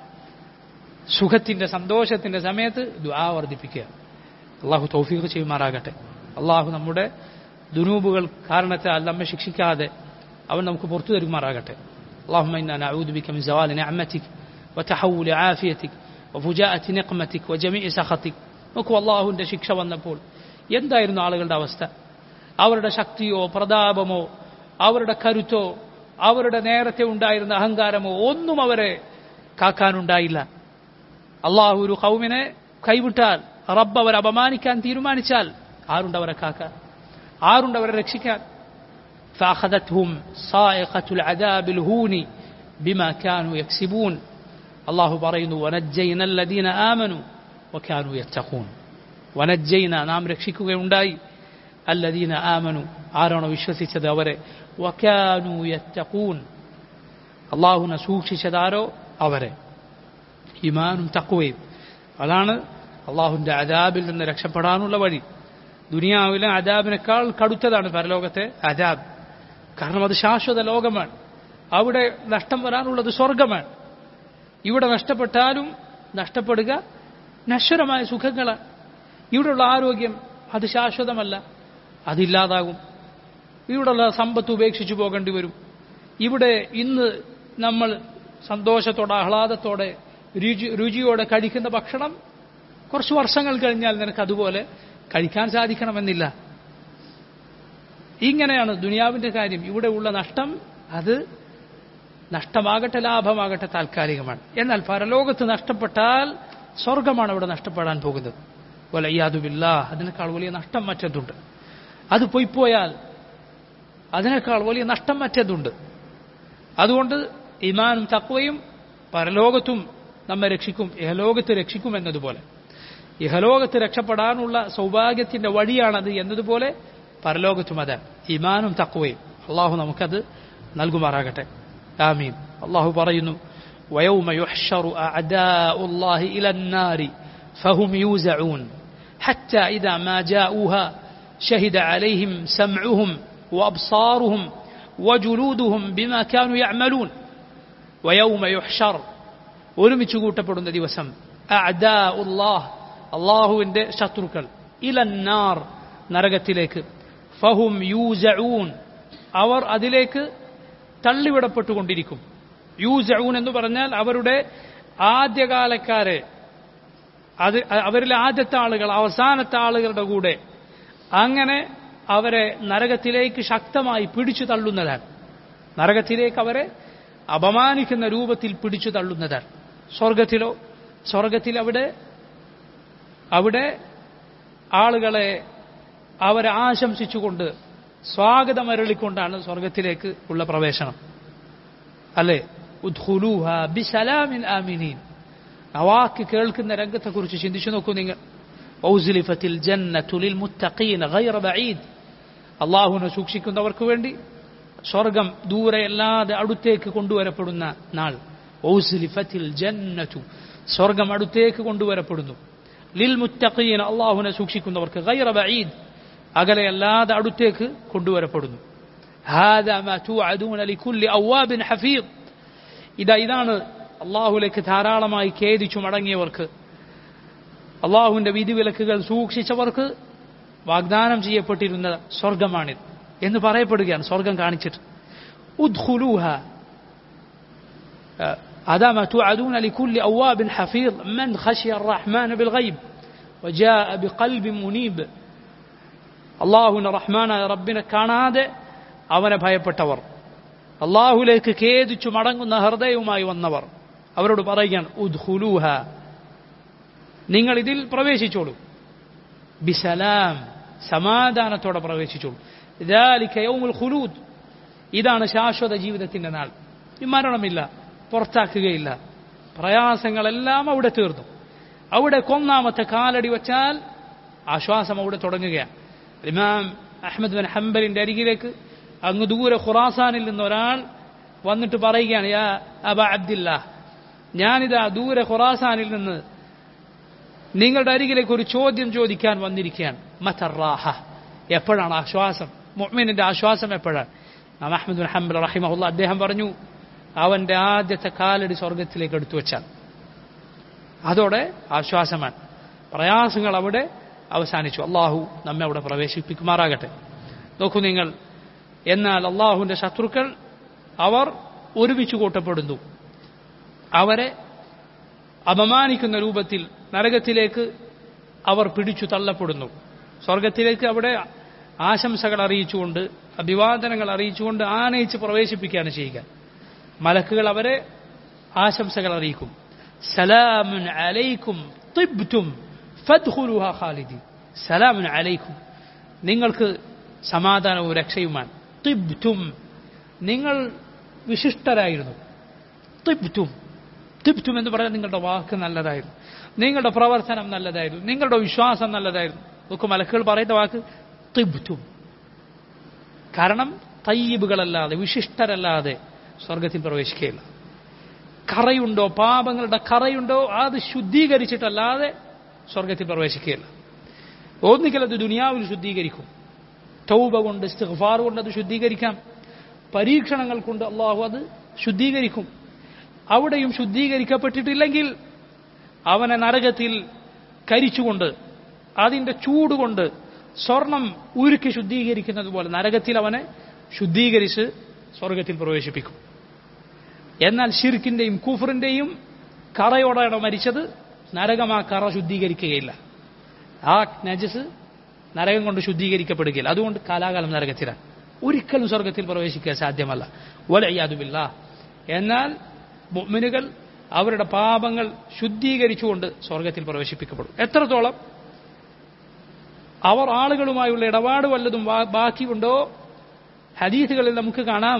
സുഖത്തിന്റെ സന്തോഷത്തിന്റെ സമയത്ത് ദുആ വർദ്ധിപ്പിക്കുക അള്ളാഹു തൗഫീഖ് ചെയ്യുമാറാകട്ടെ അള്ളാഹു നമ്മുടെ ദുനൂബുകൾ കാരണത്താൽ നമ്മെ ശിക്ഷിക്കാതെ അവൻ നമുക്ക് പുറത്തു തരുമാറാകട്ടെ اللهم إنا نعوذ بك من زوال نعمتك وتحول عافيتك وفجاءة نقمتك وجميع سخطك നോക്കൂ അള്ളാഹുവിന്റെ ശിക്ഷ വന്നപ്പോൾ എന്തായിരുന്നു ആളുകളുടെ അവസ്ഥ അവരുടെ ശക്തിയോ പ്രതാപമോ അവരുടെ കരുത്തോ അവരുടെ നേരത്തെ ഉണ്ടായിരുന്ന അഹങ്കാരമോ ഒന്നും അവരെ കാക്കാനുണ്ടായില്ല അള്ളാഹു ഒരു കൗമിനെ കൈവിട്ടാൽ റബ്ബ് അവരെ അപമാനിക്കാൻ തീരുമാനിച്ചാൽ ആരുണ്ട് അവരെ കാക്കാൻ ആരുണ്ട് അവരെ രക്ഷിക്കാൻ فأخذتهم صائقة العذاب الهون بما كانوا يكسبون الله പറയുന്നു ونجينا الذين آمنوا وكانوا يتقون ونجينا നാം രക്ഷിക്കുകയുണ്ടായി الذين آمنوا ആരാണോ വിശ്വസിച്ചത് അവരെ وكانوا يتقون അള്ളാഹുനെ സൂക്ഷിച്ചതാരോ അവരെ ഇമാനും തക്കുവയും അതാണ് അള്ളാഹുവിന്റെ അദാബിൽ നിന്ന് രക്ഷപ്പെടാനുള്ള വഴി ദുനിയാവിലെ അദാബിനേക്കാൾ കടുത്തതാണ് പരലോകത്തെ അദാബ് കാരണം അത് ശാശ്വത ലോകമാണ് അവിടെ നഷ്ടം വരാനുള്ളത് സ്വർഗമാണ് ഇവിടെ നഷ്ടപ്പെട്ടാലും നഷ്ടപ്പെടുക നശ്വരമായ സുഖങ്ങളാണ് ഇവിടെയുള്ള ആരോഗ്യം അത് ശാശ്വതമല്ല അതില്ലാതാകും ഇവിടെയുള്ള സമ്പത്ത് ഉപേക്ഷിച്ചു പോകേണ്ടി വരും ഇവിടെ ഇന്ന് നമ്മൾ സന്തോഷത്തോടെ ആഹ്ലാദത്തോടെ രുചി രുചിയോടെ കഴിക്കുന്ന ഭക്ഷണം കുറച്ച് വർഷങ്ങൾ കഴിഞ്ഞാൽ നിനക്ക് അതുപോലെ കഴിക്കാൻ സാധിക്കണമെന്നില്ല ഇങ്ങനെയാണ് ദുനിയാവിന്റെ കാര്യം ഇവിടെ ഉള്ള നഷ്ടം അത് നഷ്ടമാകട്ടെ ലാഭമാകട്ടെ താൽക്കാലികമാണ് എന്നാൽ പരലോകത്ത് നഷ്ടപ്പെട്ടാൽ സ്വർഗമാണ് അവിടെ നഷ്ടപ്പെടാൻ പോകുന്നത് വലയ്യാതുബില്ല അതിനേക്കാൾ വലിയ നഷ്ടം മറ്റതുണ്ട് അത് പോയിപ്പോയാൽ അതിനേക്കാൾ വലിയ നഷ്ടം മറ്റതുണ്ട് അതുകൊണ്ട് ഇമാനും തക്വയും പരലോകത്തും നമ്മെ രക്ഷിക്കും ഇഹലോകത്ത് രക്ഷിക്കും എന്നതുപോലെ ഇഹലോകത്ത് രക്ഷപ്പെടാനുള്ള സൗഭാഗ്യത്തിന്റെ വഴിയാണത് എന്നതുപോലെ പരലോകത്തും അതാണ് ഇമാനും തക്വയും അള്ളാഹു നമുക്കത് നൽകുമാറാകട്ടെ ആമീൻ അള്ളാഹു പറയുന്നു ويوم يحشر أعداء الله إلى النار فهم يوزعون حتى إذا ما جاءوها شهد عليهم سمعهم وأبصارهم وجلودهم بما كانوا يعملون ويوم يحشر ഒരുമിച്ച് കൂട്ടപ്പെടുന്ന ദിവസം അഅദാ ഉല്ലാഹ് അള്ളാഹുവിന്റെ ശത്രുക്കൾ ഇലന്നാർ നരകത്തിലേക്ക് ഫഹും യൂസഊൻ അവർ അതിലേക്ക് തള്ളിവിടപ്പെട്ടുകൊണ്ടിരിക്കും യൂസഊൻ എന്ന് പറഞ്ഞാൽ അവരുടെ ആദ്യകാലക്കാരെ അത് അവരിലെ ആദ്യത്തെ ആളുകൾ അവസാനത്തെ ആളുകളുടെ കൂടെ അങ്ങനെ അവരെ നരകത്തിലേക്ക് ശക്തമായി പിടിച്ചു തള്ളുന്നതാണ് നരകത്തിലേക്ക് അവരെ അപമാനിക്കുന്ന രൂപത്തിൽ പിടിച്ചു തള്ളുന്നതാണ് സ്വർഗത്തിലോ സ്വർഗത്തിൽ അവിടെ അവിടെ ആളുകളെ അവരെ ആശംസിച്ചുകൊണ്ട് സ്വാഗതമരളിക്കൊണ്ടാണ് സ്വർഗത്തിലേക്ക് ഉള്ള പ്രവേശനം അല്ലേ ഉദ്ഖുലൂഹ ബിസലാമിൻ ആമിനീൻ ആ വാക്ക് കേൾക്കുന്ന രംഗത്തെക്കുറിച്ച് ചിന്തിച്ചു നോക്കൂ നിങ്ങൾ ഔസ്ലിഫത്തിൽ ജന്നത്തുലിൽ മുത്തഖീൻ ഗൈറ ബഈദ് അള്ളാഹുവിനെ സൂക്ഷിക്കുന്നവർക്ക് വേണ്ടി സ്വർഗം ദൂരെയല്ലാതെ അടുത്തേക്ക് കൊണ്ടുവരപ്പെടുന്ന നാൾ ഔസ്ലിഫത്തിൽ ജന്നത്തു സ്വർഗം അടുത്തേക്ക് കൊണ്ടുവരപ്പെടുന്നു ലിൽ മുത്തഖീൻ അള്ളാഹുവിനെ സൂക്ഷിക്കുന്നവർക്ക് ഗൈറ ബഈദ് അകലെയല്ലാതെ അടുത്തേക്ക് കൊണ്ടുവരപ്പെടുന്നു هذا ما توعدون لكل أواب حفيظ ഇതാ ഇതാണ് അള്ളാഹുലേക്ക് ധാരാളമായി ഖേദിച്ചു മടങ്ങിയവർക്ക് അള്ളാഹുവിന്റെ വിധിവിലക്കുകൾ സൂക്ഷിച്ചവർക്ക് വാഗ്ദാനം ചെയ്യപ്പെട്ടിരുന്ന സ്വർഗമാണിത് എന്ന് പറയപ്പെടുകയാണ് സ്വർഗം കാണിച്ചിട്ട് ഉദ്ഖുലൂഹ هذا ما توعدون لكل أواب حفيظ من خشي الرحمن بالغيب وجاء بقلب منيب അള്ളാഹുവിന്റെ റഹ്മാനായ റബ്ബിനെ കാണാതെ അവനെ ഭയപ്പെട്ടവർ അള്ളാഹുലേക്ക് ഖേദിച്ചു മടങ്ങുന്ന ഹൃദയവുമായി വന്നവർ അവരോട് പറയുകയാണ് ഉദ്ഹുലൂഹ നിങ്ങൾ ഇതിൽ പ്രവേശിച്ചോളൂ ബിസലാം സമാധാനത്തോടെ പ്രവേശിച്ചോളൂ യൗമുൽ ഖുലൂദ് ഇതാണ് ശാശ്വത ജീവിതത്തിന്റെ നാൾ മരണമില്ല പുറത്താക്കുകയില്ല പ്രയാസങ്ങളെല്ലാം അവിടെ തീർന്നു അവിടെ കൊന്നാമത്തെ കാലടി വച്ചാൽ ആശ്വാസം അവിടെ തുടങ്ങുകയാണ് ഇമാം അഹമ്മദ് ബിൻ ഹംബലിന്റെ അരികിലേക്ക് അങ്ങ് ദൂരെ ഖുറാസാനിൽ നിന്ന് ഒരാൾ വന്നിട്ട് പറയുകയാണ് യാ അബ അബ്ദില്ല ഞാനിതാ ദൂരെ ഖുറാസാനിൽ നിന്ന് നിങ്ങളുടെ അരികിലേക്ക് ഒരു ചോദ്യം ചോദിക്കാൻ വന്നിരിക്കുകയാണ് മതറാഹ എപ്പോഴാണ് ആശ്വാസം മുഅ്മിനിന്റെ ആശ്വാസം എപ്പോഴാണ് നാം അഹമ്മദ് ബിൻ ഹംബൽ റഹിമഹുല്ല അദ്ദേഹം പറഞ്ഞു അവന്റെ ആദ്യത്തെ കാലടി സ്വർഗത്തിലേക്ക് എടുത്തു വെച്ചാൽ അതോടെ ആശ്വാസമാണ് പ്രയാസങ്ങൾ അവിടെ അവസാനിച്ചു അള്ളാഹു നമ്മെ അവിടെ പ്രവേശിപ്പിക്കുമാറാകട്ടെ നോക്കൂ നിങ്ങൾ എന്നാൽ അള്ളാഹുവിന്റെ ശത്രുക്കൾ അവർ ഒരുമിച്ച് കൂട്ടപ്പെടുന്നു അവരെ അപമാനിക്കുന്ന രൂപത്തിൽ നരകത്തിലേക്ക് അവർ പിടിച്ചു തള്ളപ്പെടുന്നു സ്വർഗത്തിലേക്ക് അവിടെ ആശംസകൾ അറിയിച്ചുകൊണ്ട് അഭിവാദനങ്ങൾ അറിയിച്ചുകൊണ്ട് ആനയിച്ച് പ്രവേശിപ്പിക്കുകയാണ് ചെയ്യുക മലക്കുകൾ അവരെ ആശംസകൾ അറിയിക്കും സലാമുൻ അലൈക്കും തിബ്തും ഫദ്ഖുലുഹ ഖാലിദി സലാമുൻ അലൈക്കും നിങ്ങൾക്ക് സമാധാനവും രക്ഷയുമാണ് തിബ്തും നിങ്ങൾ വിശിഷ്ടരായിരുന്നു തിബ്തും തിബ്തും എന്ന് പറയാൻ നിങ്ങളുടെ വാക്ക് നല്ലതായിരുന്നു നിങ്ങളുടെ പ്രവർത്തനം നല്ലതായിരുന്നു നിങ്ങളുടെ വിശ്വാസം നല്ലതായിരുന്നു ഒക്കെ മലക്കുകൾ പറയുന്ന വാക്ക് തിബ്തും കാരണം തയ്യബുകളല്ലാതെ വിശിഷ്ടരല്ലാതെ സ്വർഗത്തിൽ പ്രവേശിക്കുകയില്ല കറയുണ്ടോ പാപങ്ങളുടെ കറയുണ്ടോ അത് ശുദ്ധീകരിച്ചിട്ടല്ലാതെ സ്വർഗത്തിൽ പ്രവേശിക്കുകയില്ല ഒന്നിക്കൽ അത് ദുനിയാവിൽ ശുദ്ധീകരിക്കും തൗബ കൊണ്ട് ഇസ്തിഗ്ഫാർ കൊണ്ട് അത് ശുദ്ധീകരിക്കാം പരീക്ഷണങ്ങൾ കൊണ്ട് അള്ളാഹു അത് ശുദ്ധീകരിക്കും അവിടെയും ശുദ്ധീകരിക്കപ്പെട്ടിട്ടില്ലെങ്കിൽ അവനെ നരകത്തിൽ കരിച്ചുകൊണ്ട് അതിന്റെ ചൂടുകൊണ്ട് സ്വർണം ഉരുക്കി ശുദ്ധീകരിക്കുന്നത് പോലെ നരകത്തിൽ അവനെ ശുദ്ധീകരിച്ച് സ്വർഗത്തിൽ പ്രവേശിപ്പിക്കും എന്നാൽ ഷിർക്കിന്റെയും കൂഫറിന്റെയും കറയോടെയാണ് മരിച്ചത് നരകം ആ കറ ശുദ്ധീകരിക്കുകയില്ല ആ നജസ് നരകം കൊണ്ട് ശുദ്ധീകരിക്കപ്പെടുകയില്ല അതുകൊണ്ട് കാലാകാലം നരകത്തിലാണ് ഒരിക്കലും സ്വർഗത്തിൽ പ്രവേശിക്കാൻ സാധ്യമല്ല വലയ്യാതുമില്ല എന്നാൽ മുഅ്മിനുകൾ അവരുടെ പാപങ്ങൾ ശുദ്ധീകരിച്ചുകൊണ്ട് സ്വർഗത്തിൽ പ്രവേശിപ്പിക്കപ്പെടും എത്രത്തോളം അവർ ആളുകളുമായുള്ള ഇടപാട് വല്ലതും ബാ- ബാക്കിയുണ്ടോ ഹദീസുകളിൽ നമുക്ക് കാണാം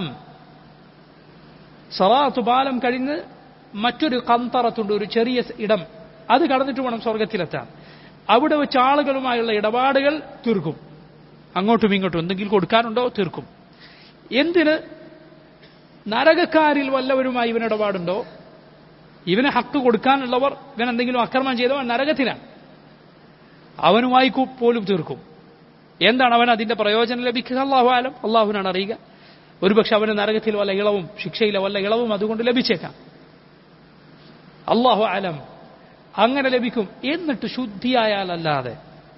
സറാത്ത് പാലം കഴിഞ്ഞ് മറ്റൊരു കന്തറത്തുണ്ട് ഒരു ചെറിയ ഇടം അത് കടന്നിട്ട് വേണം സ്വർഗത്തിലെത്താൻ അവിടെ വെച്ച് ആളുകളുമായുള്ള ഇടപാടുകൾ തീർക്കും അങ്ങോട്ടും ഇങ്ങോട്ടും എന്തെങ്കിലും കൊടുക്കാനുണ്ടോ തീർക്കും എന്തിന് നരകക്കാരിൽ വല്ലവരുമായി ഇവന് ഇടപാടുണ്ടോ ഇവന് ഹക്ക് കൊടുക്കാനുള്ളവർ ഇവൻ എന്തെങ്കിലും അക്രമം ചെയ്തവൻ നരകത്തിലാണ് അവനുമായി കു- പോലും തീർക്കും എന്താണ് അവൻ അതിന്റെ പ്രയോജനം ലഭിക്കുക അള്ളാഹു ആലം അള്ളാഹുവിനാണ് അറിയുക ഒരുപക്ഷെ അവന് നരകത്തിൽ വല്ല ഇളവും ശിക്ഷയിലെ വല്ല ഇളവും അതുകൊണ്ട് ലഭിച്ചേക്കാം അള്ളാഹു ആലം അങ്ങനെ ലഭിക്കും എന്നിട്ട് ശുദ്ധിയായാലല്ലാതെ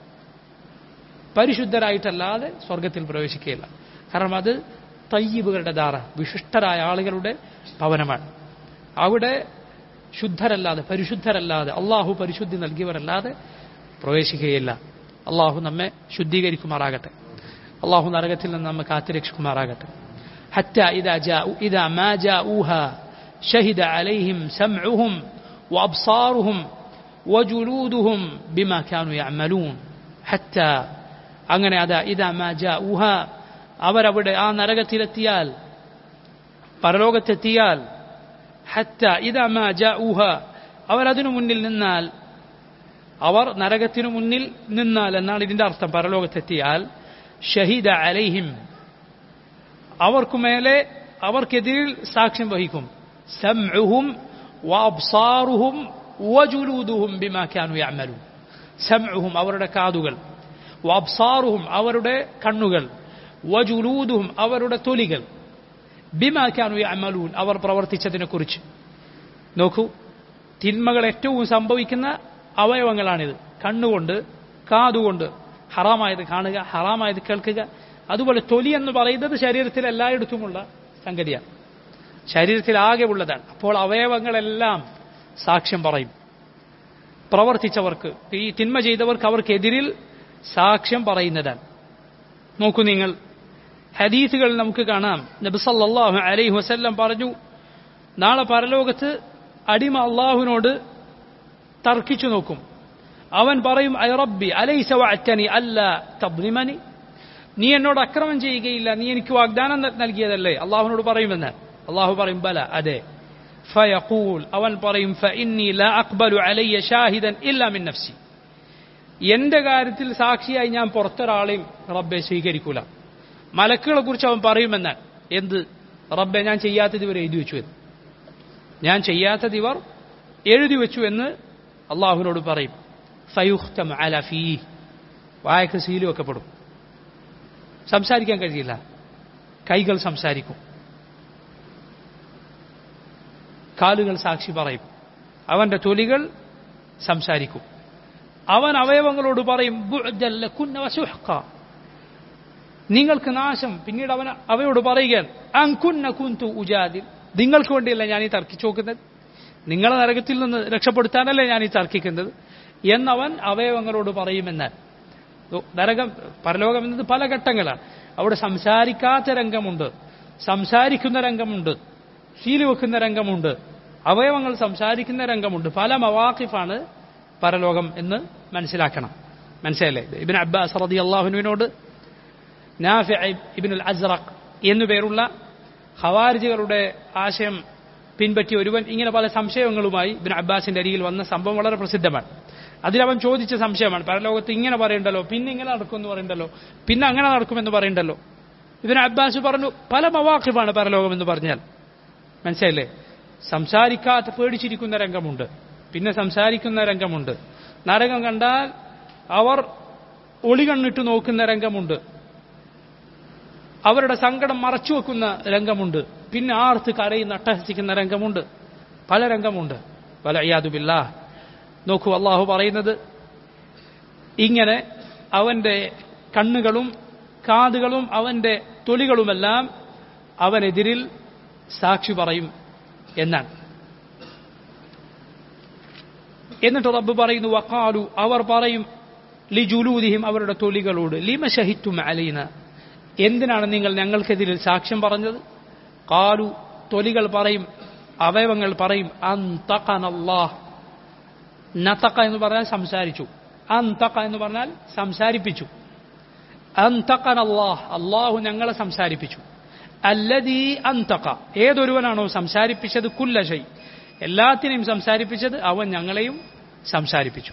പരിശുദ്ധരായിട്ടല്ലാതെ സ്വർഗത്തിൽ പ്രവേശിക്കുകയില്ല കാരണം അത് തയ്യബുകളുടെ ദാറ വിശിഷ്ടരായ ആളുകളുടെ ഭവനമാണ് അവിടെ ശുദ്ധരല്ലാതെ പരിശുദ്ധരല്ലാതെ അള്ളാഹു പരിശുദ്ധി നൽകിയവരല്ലാതെ പ്രവേശിക്കുകയില്ല അള്ളാഹു നമ്മെ ശുദ്ധീകരിക്കുമാറാകട്ടെ അള്ളാഹു നരകത്തിൽ നിന്ന് നമ്മെ കാത്തുരക്ഷിക്കുമാറാകട്ടെ حتى إذا جاءوا إذا ما جاءوها شهد عليهم سمعهم وأبصارهم وجلودهم بما كانوا يعملون حتى അങ്ങനെ അതാ ഇതാ മാ ജാഊഹ അവരവിടെ ആ നരകത്തിലെത്തിയാൽ പരലോകത്തെത്തിയാൽ ഹത്ത ഇതാ മാ ജാഊഹ അവരതിനു മുന്നിൽ നിന്നാൽ അവർ നരകത്തിനു മുന്നിൽ നിന്നാൽ എന്നാണ് ഇതിന്റെ അർത്ഥം പരലോകത്തെത്തിയാൽ ഷഹീദ അലൈഹിം അവർക്കുമേലെ അവർക്കെതിരിൽ സാക്ഷ്യം വഹിക്കും സംഉഹും വഅബ്സാറുഹും വജുലൂദുഹും ബിമാ കാനു യഅമലൂൻ സംഉഹും അവരുടെ കാതുകൾ വഅബ്സാറുഹും അവരുടെ കണ്ണുകൾ വജുലൂദുഹും അവരുടെ തൊലികൾ ബിമാ കാനു യഅമലൂൻ അവർ പ്രവർത്തിച്ചതിനെക്കുറിച്ച് നോക്കൂ തിന്മകൾ ഏറ്റവും സംഭവിക്കുന്ന അവയവങ്ങളാണിത് കണ്ണുകൊണ്ട് കാതുകൊണ്ട് ഹറാമായത് കാണുക ഹറാമായത് കേൾക്കുക അതുപോലെ തൊലി എന്ന് പറയുന്നത് ശരീരത്തിൽ എല്ലായിടത്തുമുള്ള സംഗതിയാണ് ശരീരത്തിൽ ആകെ ഉള്ളതാണ് അപ്പോൾ അവയവങ്ങളെല്ലാം സാക്ഷ്യം പറയും പ്രവർത്തിച്ചവർക്ക് ഈ തിന്മ ചെയ്തവർക്ക് അവർക്കെതിരിൽ സാക്ഷ്യം പറയുന്നതാണ് നോക്കൂ നിങ്ങൾ ഹദീസുകൾ നമുക്ക് കാണാം നബിസല്ലാഹു അലൈഹി വസല്ലം പറഞ്ഞു നാളെ പരലോകത്ത് അടിമ അള്ളാഹുവിനോട് തർക്കിച്ചു നോക്കും അവൻ പറയും ഐ റബ്ബി അലൈസ വഅറ്റനി അല്ല തബ്ലിമനി നീ എന്നോട് അക്രമം ചെയ്യുകയില്ല നീ എനിക്ക് വാഗ്ദാനം നൽ- നൽകിയതല്ലേ അള്ളാഹുവിനോട് പറയുമെന്ന് അള്ളാഹു പറയും ബല അതെ ഫയഖൂൽ അവൻ പറയും ഫഇന്നി ലാ അഖ്ബലു അലയ്യ ഷാഹിദൻ ഇല്ലാ മിൻ നഫ്സി എന്റെ കാര്യത്തിൽ സാക്ഷിയായി ഞാൻ പുറത്തൊരാളെയും റബ്ബെ സ്വീകരിക്കൂല മലക്കുകളെ കുറിച്ച് അവൻ പറയുമെന്ന് എന്ത് റബ്ബെ ഞാൻ ചെയ്യാത്തത് ഇവർ എഴുതി വെച്ചു എന്ന് ഞാൻ ചെയ്യാത്തത് ഇവർ എഴുതി വെച്ചു എന്ന് അള്ളാഹുവിനോട് പറയും ഫയുഖ്തം അല ഫീ വായക്ക് സീല് വെക്കപ്പെടും സംസാരിക്കാൻ കഴിയില്ല കൈകൾ സംസാരിക്കും കാലുകൾ സാക്ഷി പറയും അവന്റെ തൊലികൾ സംസാരിക്കും അവൻ അവയവങ്ങളോട് പറയും "ബുഅ്ദൻ ലകുന്ന വസുഹ്ഖ." നിങ്ങൾക്ക് നാശം പിന്നീട് അവൻ അവയോട് പറയുകയാണ് അങ്കുന്ന കുന്തു ഉജാദിൽ നിങ്ങൾക്ക് വേണ്ടിയല്ല ഞാൻ ഈ തർക്കിച്ചു നോക്കുന്നത് നിങ്ങളെ നരകത്തിൽ നിന്ന് രക്ഷപ്പെടുത്താനല്ലേ ഞാൻ ഈ തർക്കിക്കുന്നത് എന്നവൻ അവയവങ്ങളോട് പറയുമെന്നാൽ ഓ, നരകം പരലോകം എന്നത് പല ഘട്ടങ്ങളാണ് അവിടെ സംസാരിക്കാത്ത രംഗമുണ്ട് സംസാരിക്കുന്ന രംഗമുണ്ട് ശീലി വെക്കുന്ന രംഗമുണ്ട് അവയവങ്ങൾ സംസാരിക്കുന്ന രംഗമുണ്ട് പല മവാഖിഫാണ് പരലോകം എന്ന് മനസ്സിലാക്കണം മനസ്സിലല്ലേ ഇബിൻ അബ്ബാസ് റതി അള്ളാഹുവിനോട് നാഫി ഇബിനുൽ അസ്റഖ് എന്നു പേരുള്ള ഖവാരിജുകളുടെ ആശയം പിൻപറ്റിയ ഒരുവൻ ഇങ്ങനെ പല സംശയങ്ങളുമായി ഇബിൻ അബ്ബാസിന്റെ അരികിൽ വന്ന സംഭവം വളരെ പ്രസിദ്ധമാണ് അതിലവൻ ചോദിച്ച സംശയമാണ് പരലോകത്ത് ഇങ്ങനെ പറയണ്ടല്ലോ പിന്നെ ഇങ്ങനെ നടക്കും എന്ന് പറയണ്ടല്ലോ പിന്നെ അങ്ങനെ നടക്കുമെന്ന് പറയണ്ടല്ലോ ഇബിൻ അബ്ബാസ് പറഞ്ഞു പല മവാഖിഫാണ് പരലോകം എന്ന് പറഞ്ഞാൽ മനസ്സിലായില്ലേ സംസാരിക്കാത്ത പേടിച്ചിരിക്കുന്ന രംഗമുണ്ട് പിന്നെ സംസാരിക്കുന്ന രംഗമുണ്ട് നരകം കണ്ടാൽ അവർ ഒളികണ്ണിട്ട് നോക്കുന്ന രംഗമുണ്ട് അവരുടെ സങ്കടം മറച്ചു വെക്കുന്ന രംഗമുണ്ട് പിന്നെ ആർത്ത് കരയുന്ന അട്ടഹസിക്കുന്ന രംഗമുണ്ട് പല രംഗമുണ്ട് പല അയ്യാദുബില്ല നോക്കൂ അള്ളാഹു പറയുന്നത് ഇങ്ങനെ അവന്റെ കണ്ണുകളും കാതുകളും അവന്റെ തൊലികളുമെല്ലാം അവനെതിരിൽ സാക്ഷി പറയും എന്നാണ് എന്നിട്ട് റബ്ബ് പറയുന്നു വക്കാലു അവർ പറയും ലിജുലൂദിഹിം അവരുടെ തൊലികളോട് ലിമ ഷഹിത്തും അലീന എന്തിനാണ് നിങ്ങൾ ഞങ്ങൾക്കെതിരിൽ സാക്ഷ്യം പറഞ്ഞത് കാലു തൊലികൾ പറയും അവയവങ്ങൾ പറയും അന്തഖനല്ലാഹ് നത്തക്ക എന്ന് പറഞ്ഞാൽ സംസാരിച്ചു അന്തക എന്ന് പറഞ്ഞാൽ സംസാരിപ്പിച്ചു അന്തകൻ അള്ളാഹ് അള്ളാഹു ഞങ്ങളെ സംസാരിപ്പിച്ചു അല്ലതീ അന്തക ഏതൊരുവനാണോ സംസാരിപ്പിച്ചത് കുല്ലശൈ എല്ലാത്തിനെയും സംസാരിപ്പിച്ചത് അവൻ ഞങ്ങളെയും സംസാരിപ്പിച്ചു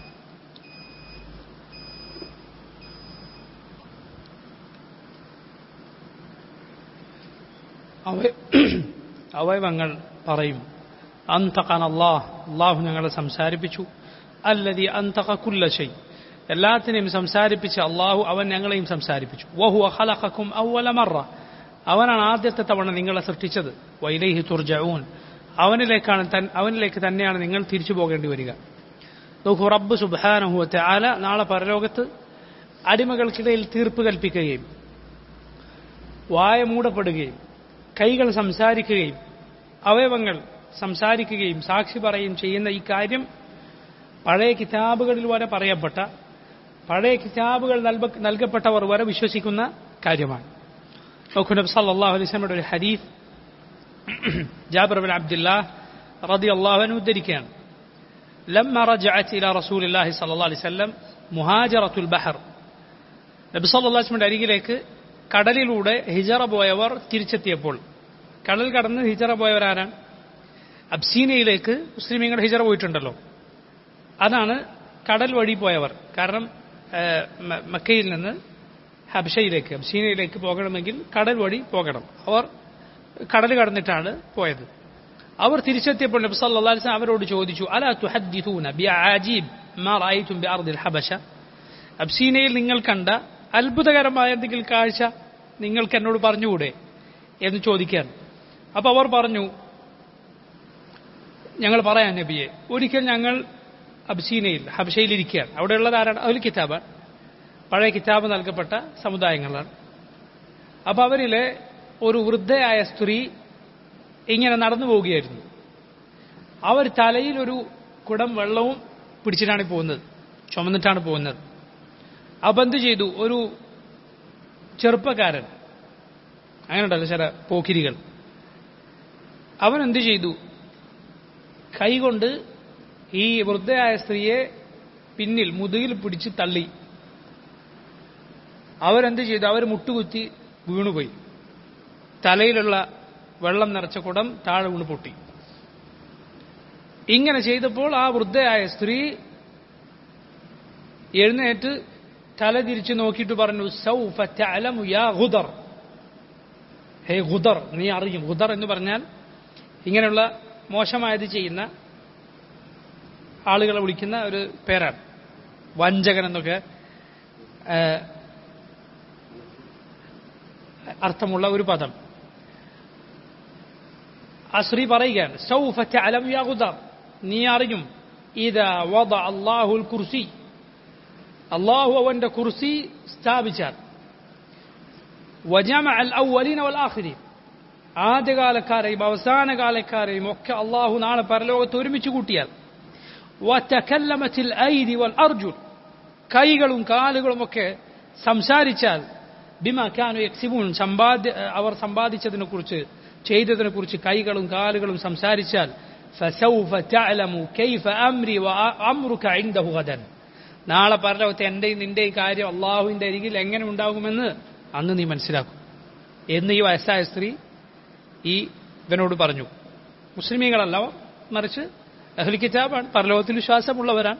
അവയവങ്ങൾ പറയും അന്തഖൻ അള്ളാഹ് അള്ളാഹു ഞങ്ങളെ സംസാരിപ്പിച്ചു അല്ലതി അന്തഖ കുല്ലശൈ എല്ലാത്തിനെയും സംസാരിപ്പിച്ച് അള്ളാഹു അവൻ ഞങ്ങളെയും സംസാരിപ്പിച്ചു വഹു അഹലഖക്കും ഔവല മറ അവനാണ് ആദ്യത്തെ തവണ നിങ്ങളെ സൃഷ്ടിച്ചത് വൈലൈഹി തുർജഊൻ അവനിലേക്കാണ് അവനിലേക്ക് തന്നെയാണ് നിങ്ങൾ തിരിച്ചു പോകേണ്ടി വരിക നോക്കൂ റബ്ബ് സുബാനഹുവത്തെ ആല നാളെ പരലോകത്ത് അടിമകൾക്കിടയിൽ തീർപ്പ് കൽപ്പിക്കുകയും വായ മൂടപ്പെടുകയും കൈകൾ സംസാരിക്കുകയും അവയവങ്ങൾ സംസാരിക്കുകയും സാക്ഷി പറയുകയും ചെയ്യുന്ന ഈ കാര്യം പഴയ കിതാബുകളിൽ വരെ പറയപ്പെട്ട പഴയ കിതാബുകൾ നൽകപ്പെട്ടവർ വരെ വിശ്വസിക്കുന്ന കാര്യമാണ് നോക്കൂ നബി സല്ലല്ലാഹു അലൈഹി വസല്ലമയുടെ ഒരു ഹദീസ് ജാബിർ ബിൻ അബ്ദുല്ലാ റളിയല്ലാഹു അൻഹു ഉദ്ധരിക്കുകയാണ് لما رجعت إلى رسول الله صلى الله عليه وسلم مهاجرة البحر നബി സല്ലല്ലാഹു അലൈഹി വസല്ലമയുടെ അരികിലേക്ക് കടലിലൂടെ ഹിജറ പോയവർ തിരിച്ചെത്തിയപ്പോൾ കടൽ കടന്ന് ഹിജറ പോയവരാരാണ് അബ്സീനയിലേക്ക് മുസ്ലിമീങ്ങൾ ഹിജറ പോയിട്ടുണ്ടല്ലോ അതാണ് കടൽ വഴി പോയവർ കാരണം മക്കയിൽ നിന്ന് ഹബ്ഷയിലേക്ക് അബ്സീനയിലേക്ക് പോകണമെങ്കിൽ കടൽ വഴി പോകണം അവർ കടൽ കടന്നിട്ടാണ് പോയത് അവർ തിരിച്ചെത്തിയപ്പോൾ നബി സല്ലല്ലാഹു അലൈഹി വസല്ലം അവരോട് ചോദിച്ചു അലാ തുഹദ്ദിഥൂന ബിഅജീബ് മാ റഅയ്തും ബിഅർദിൽ ഹബശ അബ്സീനയിൽ നിങ്ങൾ കണ്ട അത്ഭുതകരമായ എന്തെങ്കിലും കാഴ്ച നിങ്ങൾക്ക് എന്നോട് പറഞ്ഞുകൂടെ എന്ന് ചോദിക്കാൻ അപ്പോൾ അവർ പറഞ്ഞു ഞങ്ങൾ പറയാം നബിയെ ഒരിക്കൽ ഞങ്ങൾ അബ്സീനയിൽ ഹബ്ഷയിലിരിക്കുകയാണ് അവിടെയുള്ളത് ആരാണ് അതിൽ കിതാബ് പഴയ കിതാബ് നൽകപ്പെട്ട സമുദായങ്ങളാണ് അപ്പോൾ അവരിലെ ഒരു വൃദ്ധയായ സ്ത്രീ ഇങ്ങനെ നടന്നു പോവുകയായിരുന്നു അവർ തലയിൽ ഒരു കുടം വെള്ളവും പിടിച്ചിട്ടാണ് പോകുന്നത് ചുമന്നിട്ടാണ് പോകുന്നത് അപ്പം എന്ത് ചെയ്തു ഒരു ചെറുപ്പക്കാരൻ അങ്ങനെയുണ്ടല്ലോ ചില പോക്കിരികൾ അവൻ എന്ത് ചെയ്തു കൈകൊണ്ട് ഈ വൃദ്ധയായ സ്ത്രീയെ പിന്നിൽ മുതുകിൽ പിടിച്ച് തള്ളി അവരെന്ത് ചെയ്തു അവർ മുട്ടുകുത്തി വീണുപോയി തലയിലുള്ള വെള്ളം നിറച്ച കുടം താഴെ വീണ് പൊട്ടി ഇങ്ങനെ ചെയ്തപ്പോൾ ആ വൃദ്ധയായ സ്ത്രീ എഴുന്നേറ്റ് തല തിരിച്ചു നോക്കിയിട്ട് പറഞ്ഞു സൗഫ തഅലമു യാ ഗുദർ ഹേ ഗുദർ നീ അറിയും ഗുദർ എന്ന് പറഞ്ഞാൽ ഇങ്ങനെയുള്ള മോശമായത് ചെയ്യുന്ന ആളുകളെ വിളിക്കുന്ന ഒരു പേരാണ് വഞ്ചകൻ എന്നൊക്കെ അർത്ഥമുള്ള ഒരു പദം ആ സ്ത്രീ പറയുകയാണ് സൗഫ തഅലമു യാ ഗുദർ നീ അറിയും ഇതാ വദ അല്ലാഹുൽ കുർസി അള്ളാഹു അവന്റെ കുർസി സ്ഥാപിച്ചാൽ വജമ അൽ ഔവലീന വൽ ആഖിരീൻ ആദ്യകാലക്കാരെയും അവസാന കാലക്കാരെയും ഒക്കെ അള്ളാഹു നാളെ പരലോകത്ത് ഒരുമിച്ച് കൂട്ടിയാൽ വതകല്ലമത്തിൽ ഐദി വൽ അർജുൻ കൈകളും കാലുകളും ഒക്കെ സംസാരിച്ചാൽ ബിമ കാനു യക്സിബൂൻ സമ്പാദ്യ അവർ സമ്പാദിച്ചതിനെ കുറിച്ച് ചെയ്തതിനെ കുറിച്ച് കൈകളും കാലുകളും സംസാരിച്ചാൽ فسوف تعلم كيف أمري وأمرك عنده غدا നാളെ പരലോകത്തെ എൻ്റെയും നിന്റെയും കാര്യം അള്ളാഹുവിൻ്റെ അരികിൽ എങ്ങനെ ഉണ്ടാകുമെന്ന് അന്ന് നീ മനസ്സിലാക്കും എന്ന് ഈ വയസ്സായ സ്ത്രീ ഈ ഇവനോട് പറഞ്ഞു മുസ്ലിമീങ്ങളല്ല മറിച്ച് അഹ്ലി കിതാബാണ് പരലോകത്തിൽ വിശ്വാസമുള്ളവരാണ്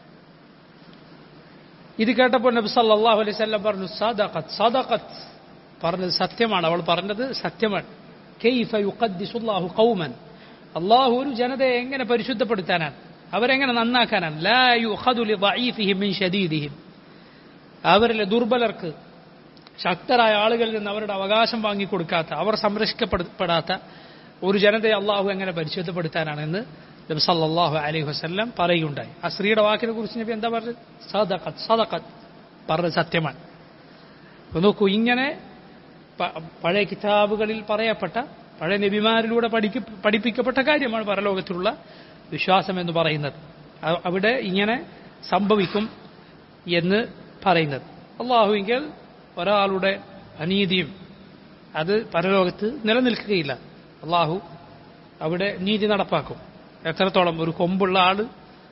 ഇത് കേട്ടപ്പോൾ നബി സല്ലല്ലാഹു അലൈഹി വസല്ലം പറഞ്ഞു സദഖത്ത് സദഖത്ത് പറഞ്ഞത് സത്യമാണ് അവൾ പറഞ്ഞത് സത്യമാണ് കൈഫ യുഖദ്ദിസുല്ലാഹു ഖൗമൻ അള്ളാഹു ഒരു ജനതയെ എങ്ങനെ പരിശുദ്ധപ്പെടുത്താനാണ് അവരെങ്ങനെ നന്നാക്കാനാണ് ലാ യുഖദു ലിദഈഫിഹിം മിൻ ശദീദിഹിം അവരിലെ ദുർബലർക്ക് ശക്തരായ ആളുകളിൽ നിന്ന് അവരുടെ അവകാശം വാങ്ങിക്കൊടുക്കാത്ത അവർ സംരക്ഷിക്കപ്പെടാത്ത ഒരു ജനതയെ അള്ളാഹു എങ്ങനെ പരിശുദ്ധപ്പെടുത്താനാണെന്ന് നബി സല്ലല്ലാഹു അലൈഹി വസല്ലം പറയുകയുണ്ടായി ആ സ്ത്രീയുടെ വാക്കിനെ കുറിച്ച് നബി എന്താ പറഞ്ഞത് സദഖത്ത് സദഖത്ത് പറഞ്ഞത് സത്യമാണ് നോക്കൂ ഇങ്ങനെ പഴയ കിതാബുകളിൽ പറയപ്പെട്ട പഴയ നബിമാരിലൂടെ പഠിക്ക പഠിപ്പിക്കപ്പെട്ട കാര്യമാണ് പരലോകത്തിലുള്ള വിശ്വാസം എന്ന് പറയുന്നത് അവിടെ ഇങ്ങനെ സംഭവിക്കും എന്ന് പറയുന്നത് അള്ളാഹുവിങ്കിൽ ഒരാളുടെ അനീതിയും അത് പരലോകത്ത് നിലനിൽക്കുകയില്ല അള്ളാഹു അവിടെ നീതി നടപ്പാക്കും എത്രത്തോളം ഒരു കൊമ്പുള്ള ആൾ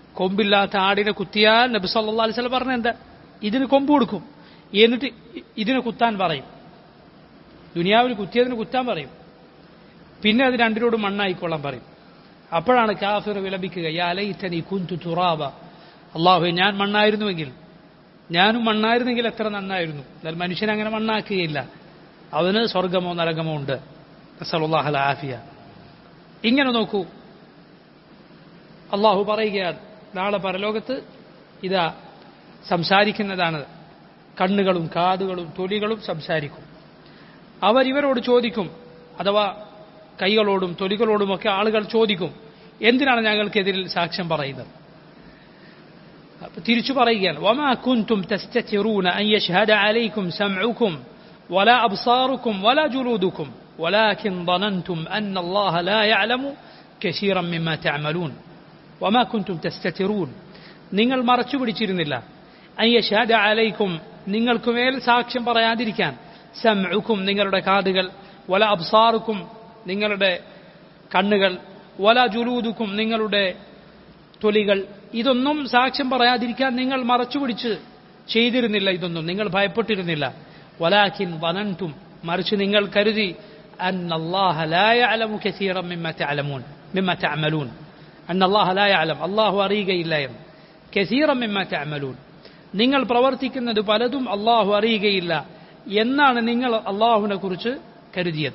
കൊമ്പില്ലാത്ത ആടിനെ കുത്തിയാൽ നബി സല്ലാ അലൈഹി സ്വലം പറഞ്ഞ എന്താ ഇതിന് കൊമ്പ് കൊടുക്കും എന്നിട്ട് ഇ- ഇതിനെ കുത്താൻ പറയും ദുനിയാവിൽ കുത്തിയതിന് കുത്താൻ പറയും പിന്നെ അത് രണ്ടിനോടും മണ്ണായിക്കൊള്ളാൻ പറയും അപ്പോഴാണ് കാഫിർ വിലപിക്കുക യാ ലൈതനി കുന്തു തുറാബ അള്ളാഹു ഞാൻ മണ്ണായിരുന്നുവെങ്കിൽ ഞാനും മണ്ണായിരുന്നെങ്കിൽ എത്ര നന്നായിരുന്നു എന്നാൽ മനുഷ്യൻ അങ്ങനെ മണ്ണാക്കുകയില്ല അവന് സ്വർഗമോ നരകമോ ഉണ്ട് നസലുല്ലാഹൽ ആഫിയ ഇങ്ങനെ നോക്കൂ അള്ളാഹു പറയുകയാണ് നാളെ പരലോകത്ത് ഇതാ സംസാരിക്കുന്നതാണ് കണ്ണുകളും കാതുകളും തൊലികളും സംസാരിക്കും അവർ ഇവരോട് ചോദിക്കും അഥവാ കൈകളോടും തൊലികളോടുമൊക്കെ ആളുകൾ ചോദിക്കും എന്തിനാണ് ഞങ്ങൾക്കെതിരിൽ സാക്ഷ്യം പറയുന്നത് അപ്പൊ തിരിച്ചു പറയുകയാണ് وما كنتم تستترون أن يشهد عليكم سمعكم ولا أبصاركم ولا جلودكم ولكن ظننتم أن الله لا يعلم كثيرا مما تعملون وما كنتم تستترون നിങ്ങൾ മറച്ചു പിടിച്ചിരുന്നില്ല അയ്യഷാദ അലൈക്കും നിങ്ങൾക്ക് മേൽ സാക്ഷ്യം പറയാതിരിക്കാൻ സംഉക്കും നിങ്ങളുടെ കാതുകൾ വല അബ്സാറുക്കും നിങ്ങളുടെ കണ്ണുകൾ വല ജുലൂദുക്കും നിങ്ങളുടെ തൊലികൾ ഇതൊന്നും സാക്ഷ്യം പറയാതിരിക്കാൻ നിങ്ങൾ മറച്ചുപിടിച്ച് ചെയ്തിരുന്നില്ല ഇതൊന്നും നിങ്ങൾ ഭയപ്പെട്ടിരുന്നില്ല വലാഖിൻ വനന്തും മറിച്ച് നിങ്ങൾ കരുതി أن الله لا يعلم كثيرا مما تعلمون مما تعملون أن الله لا يعلم الله അറിയുകയില്ല എന്ന് كثيرا مما تعملون നിങ്ങൾ പ്രവർത്തിക്കുന്നത് പലതും അള്ളാഹു അറിയുകയില്ല എന്നാണ് നിങ്ങൾ അള്ളാഹുവിനെ കുറിച്ച് കരുതിയത്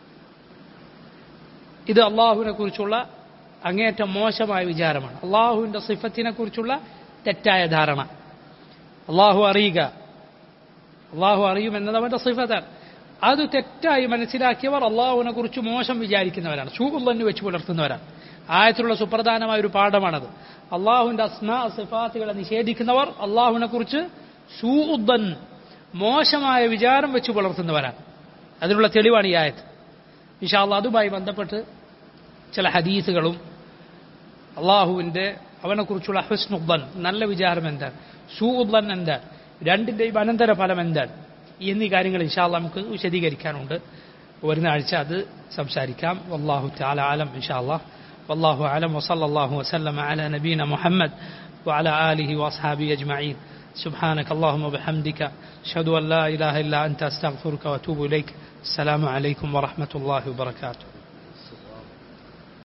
ഇത് അള്ളാഹുവിനെ കുറിച്ചുള്ള അങ്ങേയറ്റം മോശമായ വിചാരമാണ് അള്ളാഹുവിന്റെ സിഫത്തിനെ കുറിച്ചുള്ള തെറ്റായ ധാരണ അള്ളാഹു അറിയുക അള്ളാഹു അറിയുമെന്നത് അവന്റെ സിഫത്താണ് അത് തെറ്റായി മനസ്സിലാക്കിയവർ അള്ളാഹുവിനെ കുറിച്ച് മോശം വിചാരിക്കുന്നവരാണ് ഷൂഖുല്ലന് വെച്ച് പുലർത്തുന്നവരാണ് ആയത്തിലുള്ള സുപ്രധാനമായ ഒരു പാഠമാണത് അള്ളാഹുവിന്റെ അസ്മാ സിഫാത്തുകളെ നിഷേധിക്കുന്നവർ അള്ളാഹുവിനെ കുറിച്ച് ഷൂഉദ്ദൻ മോശമായ വിചാരം വെച്ച് പുലർത്തുന്നവരാണ് അതിനുള്ള തെളിവാണ് ഈ ആയത്ത് ഇൻഷാല്ല അതുമായി ബന്ധപ്പെട്ട് ചില ഹദീസുകളും അള്ളാഹുവിന്റെ അവനെക്കുറിച്ചുള്ള ഹുസ്നുദ്ദൻ നല്ല വിചാരം എന്താണ് സൂഉദ്ദൻ എന്താണ് രണ്ടിന്റെയും അനന്തര ഫലം എന്താണ് എന്നീ കാര്യങ്ങൾ ഇൻഷാല്ല നമുക്ക് വിശദീകരിക്കാനുണ്ട് വരുന്ന ആഴ്ച അത് സംസാരിക്കാം വല്ലാഹു തആല ആലം ഇൻഷാല്ല والله أعلم وصلى الله وسلم على نبينا محمد وعلى آله وأصحابه أجمعين سبحانك اللهم وبحمدك أشهد أن لا إله إلا أنت أستغفرك وأتوب إليك السلام عليكم ورحمة الله وبركاته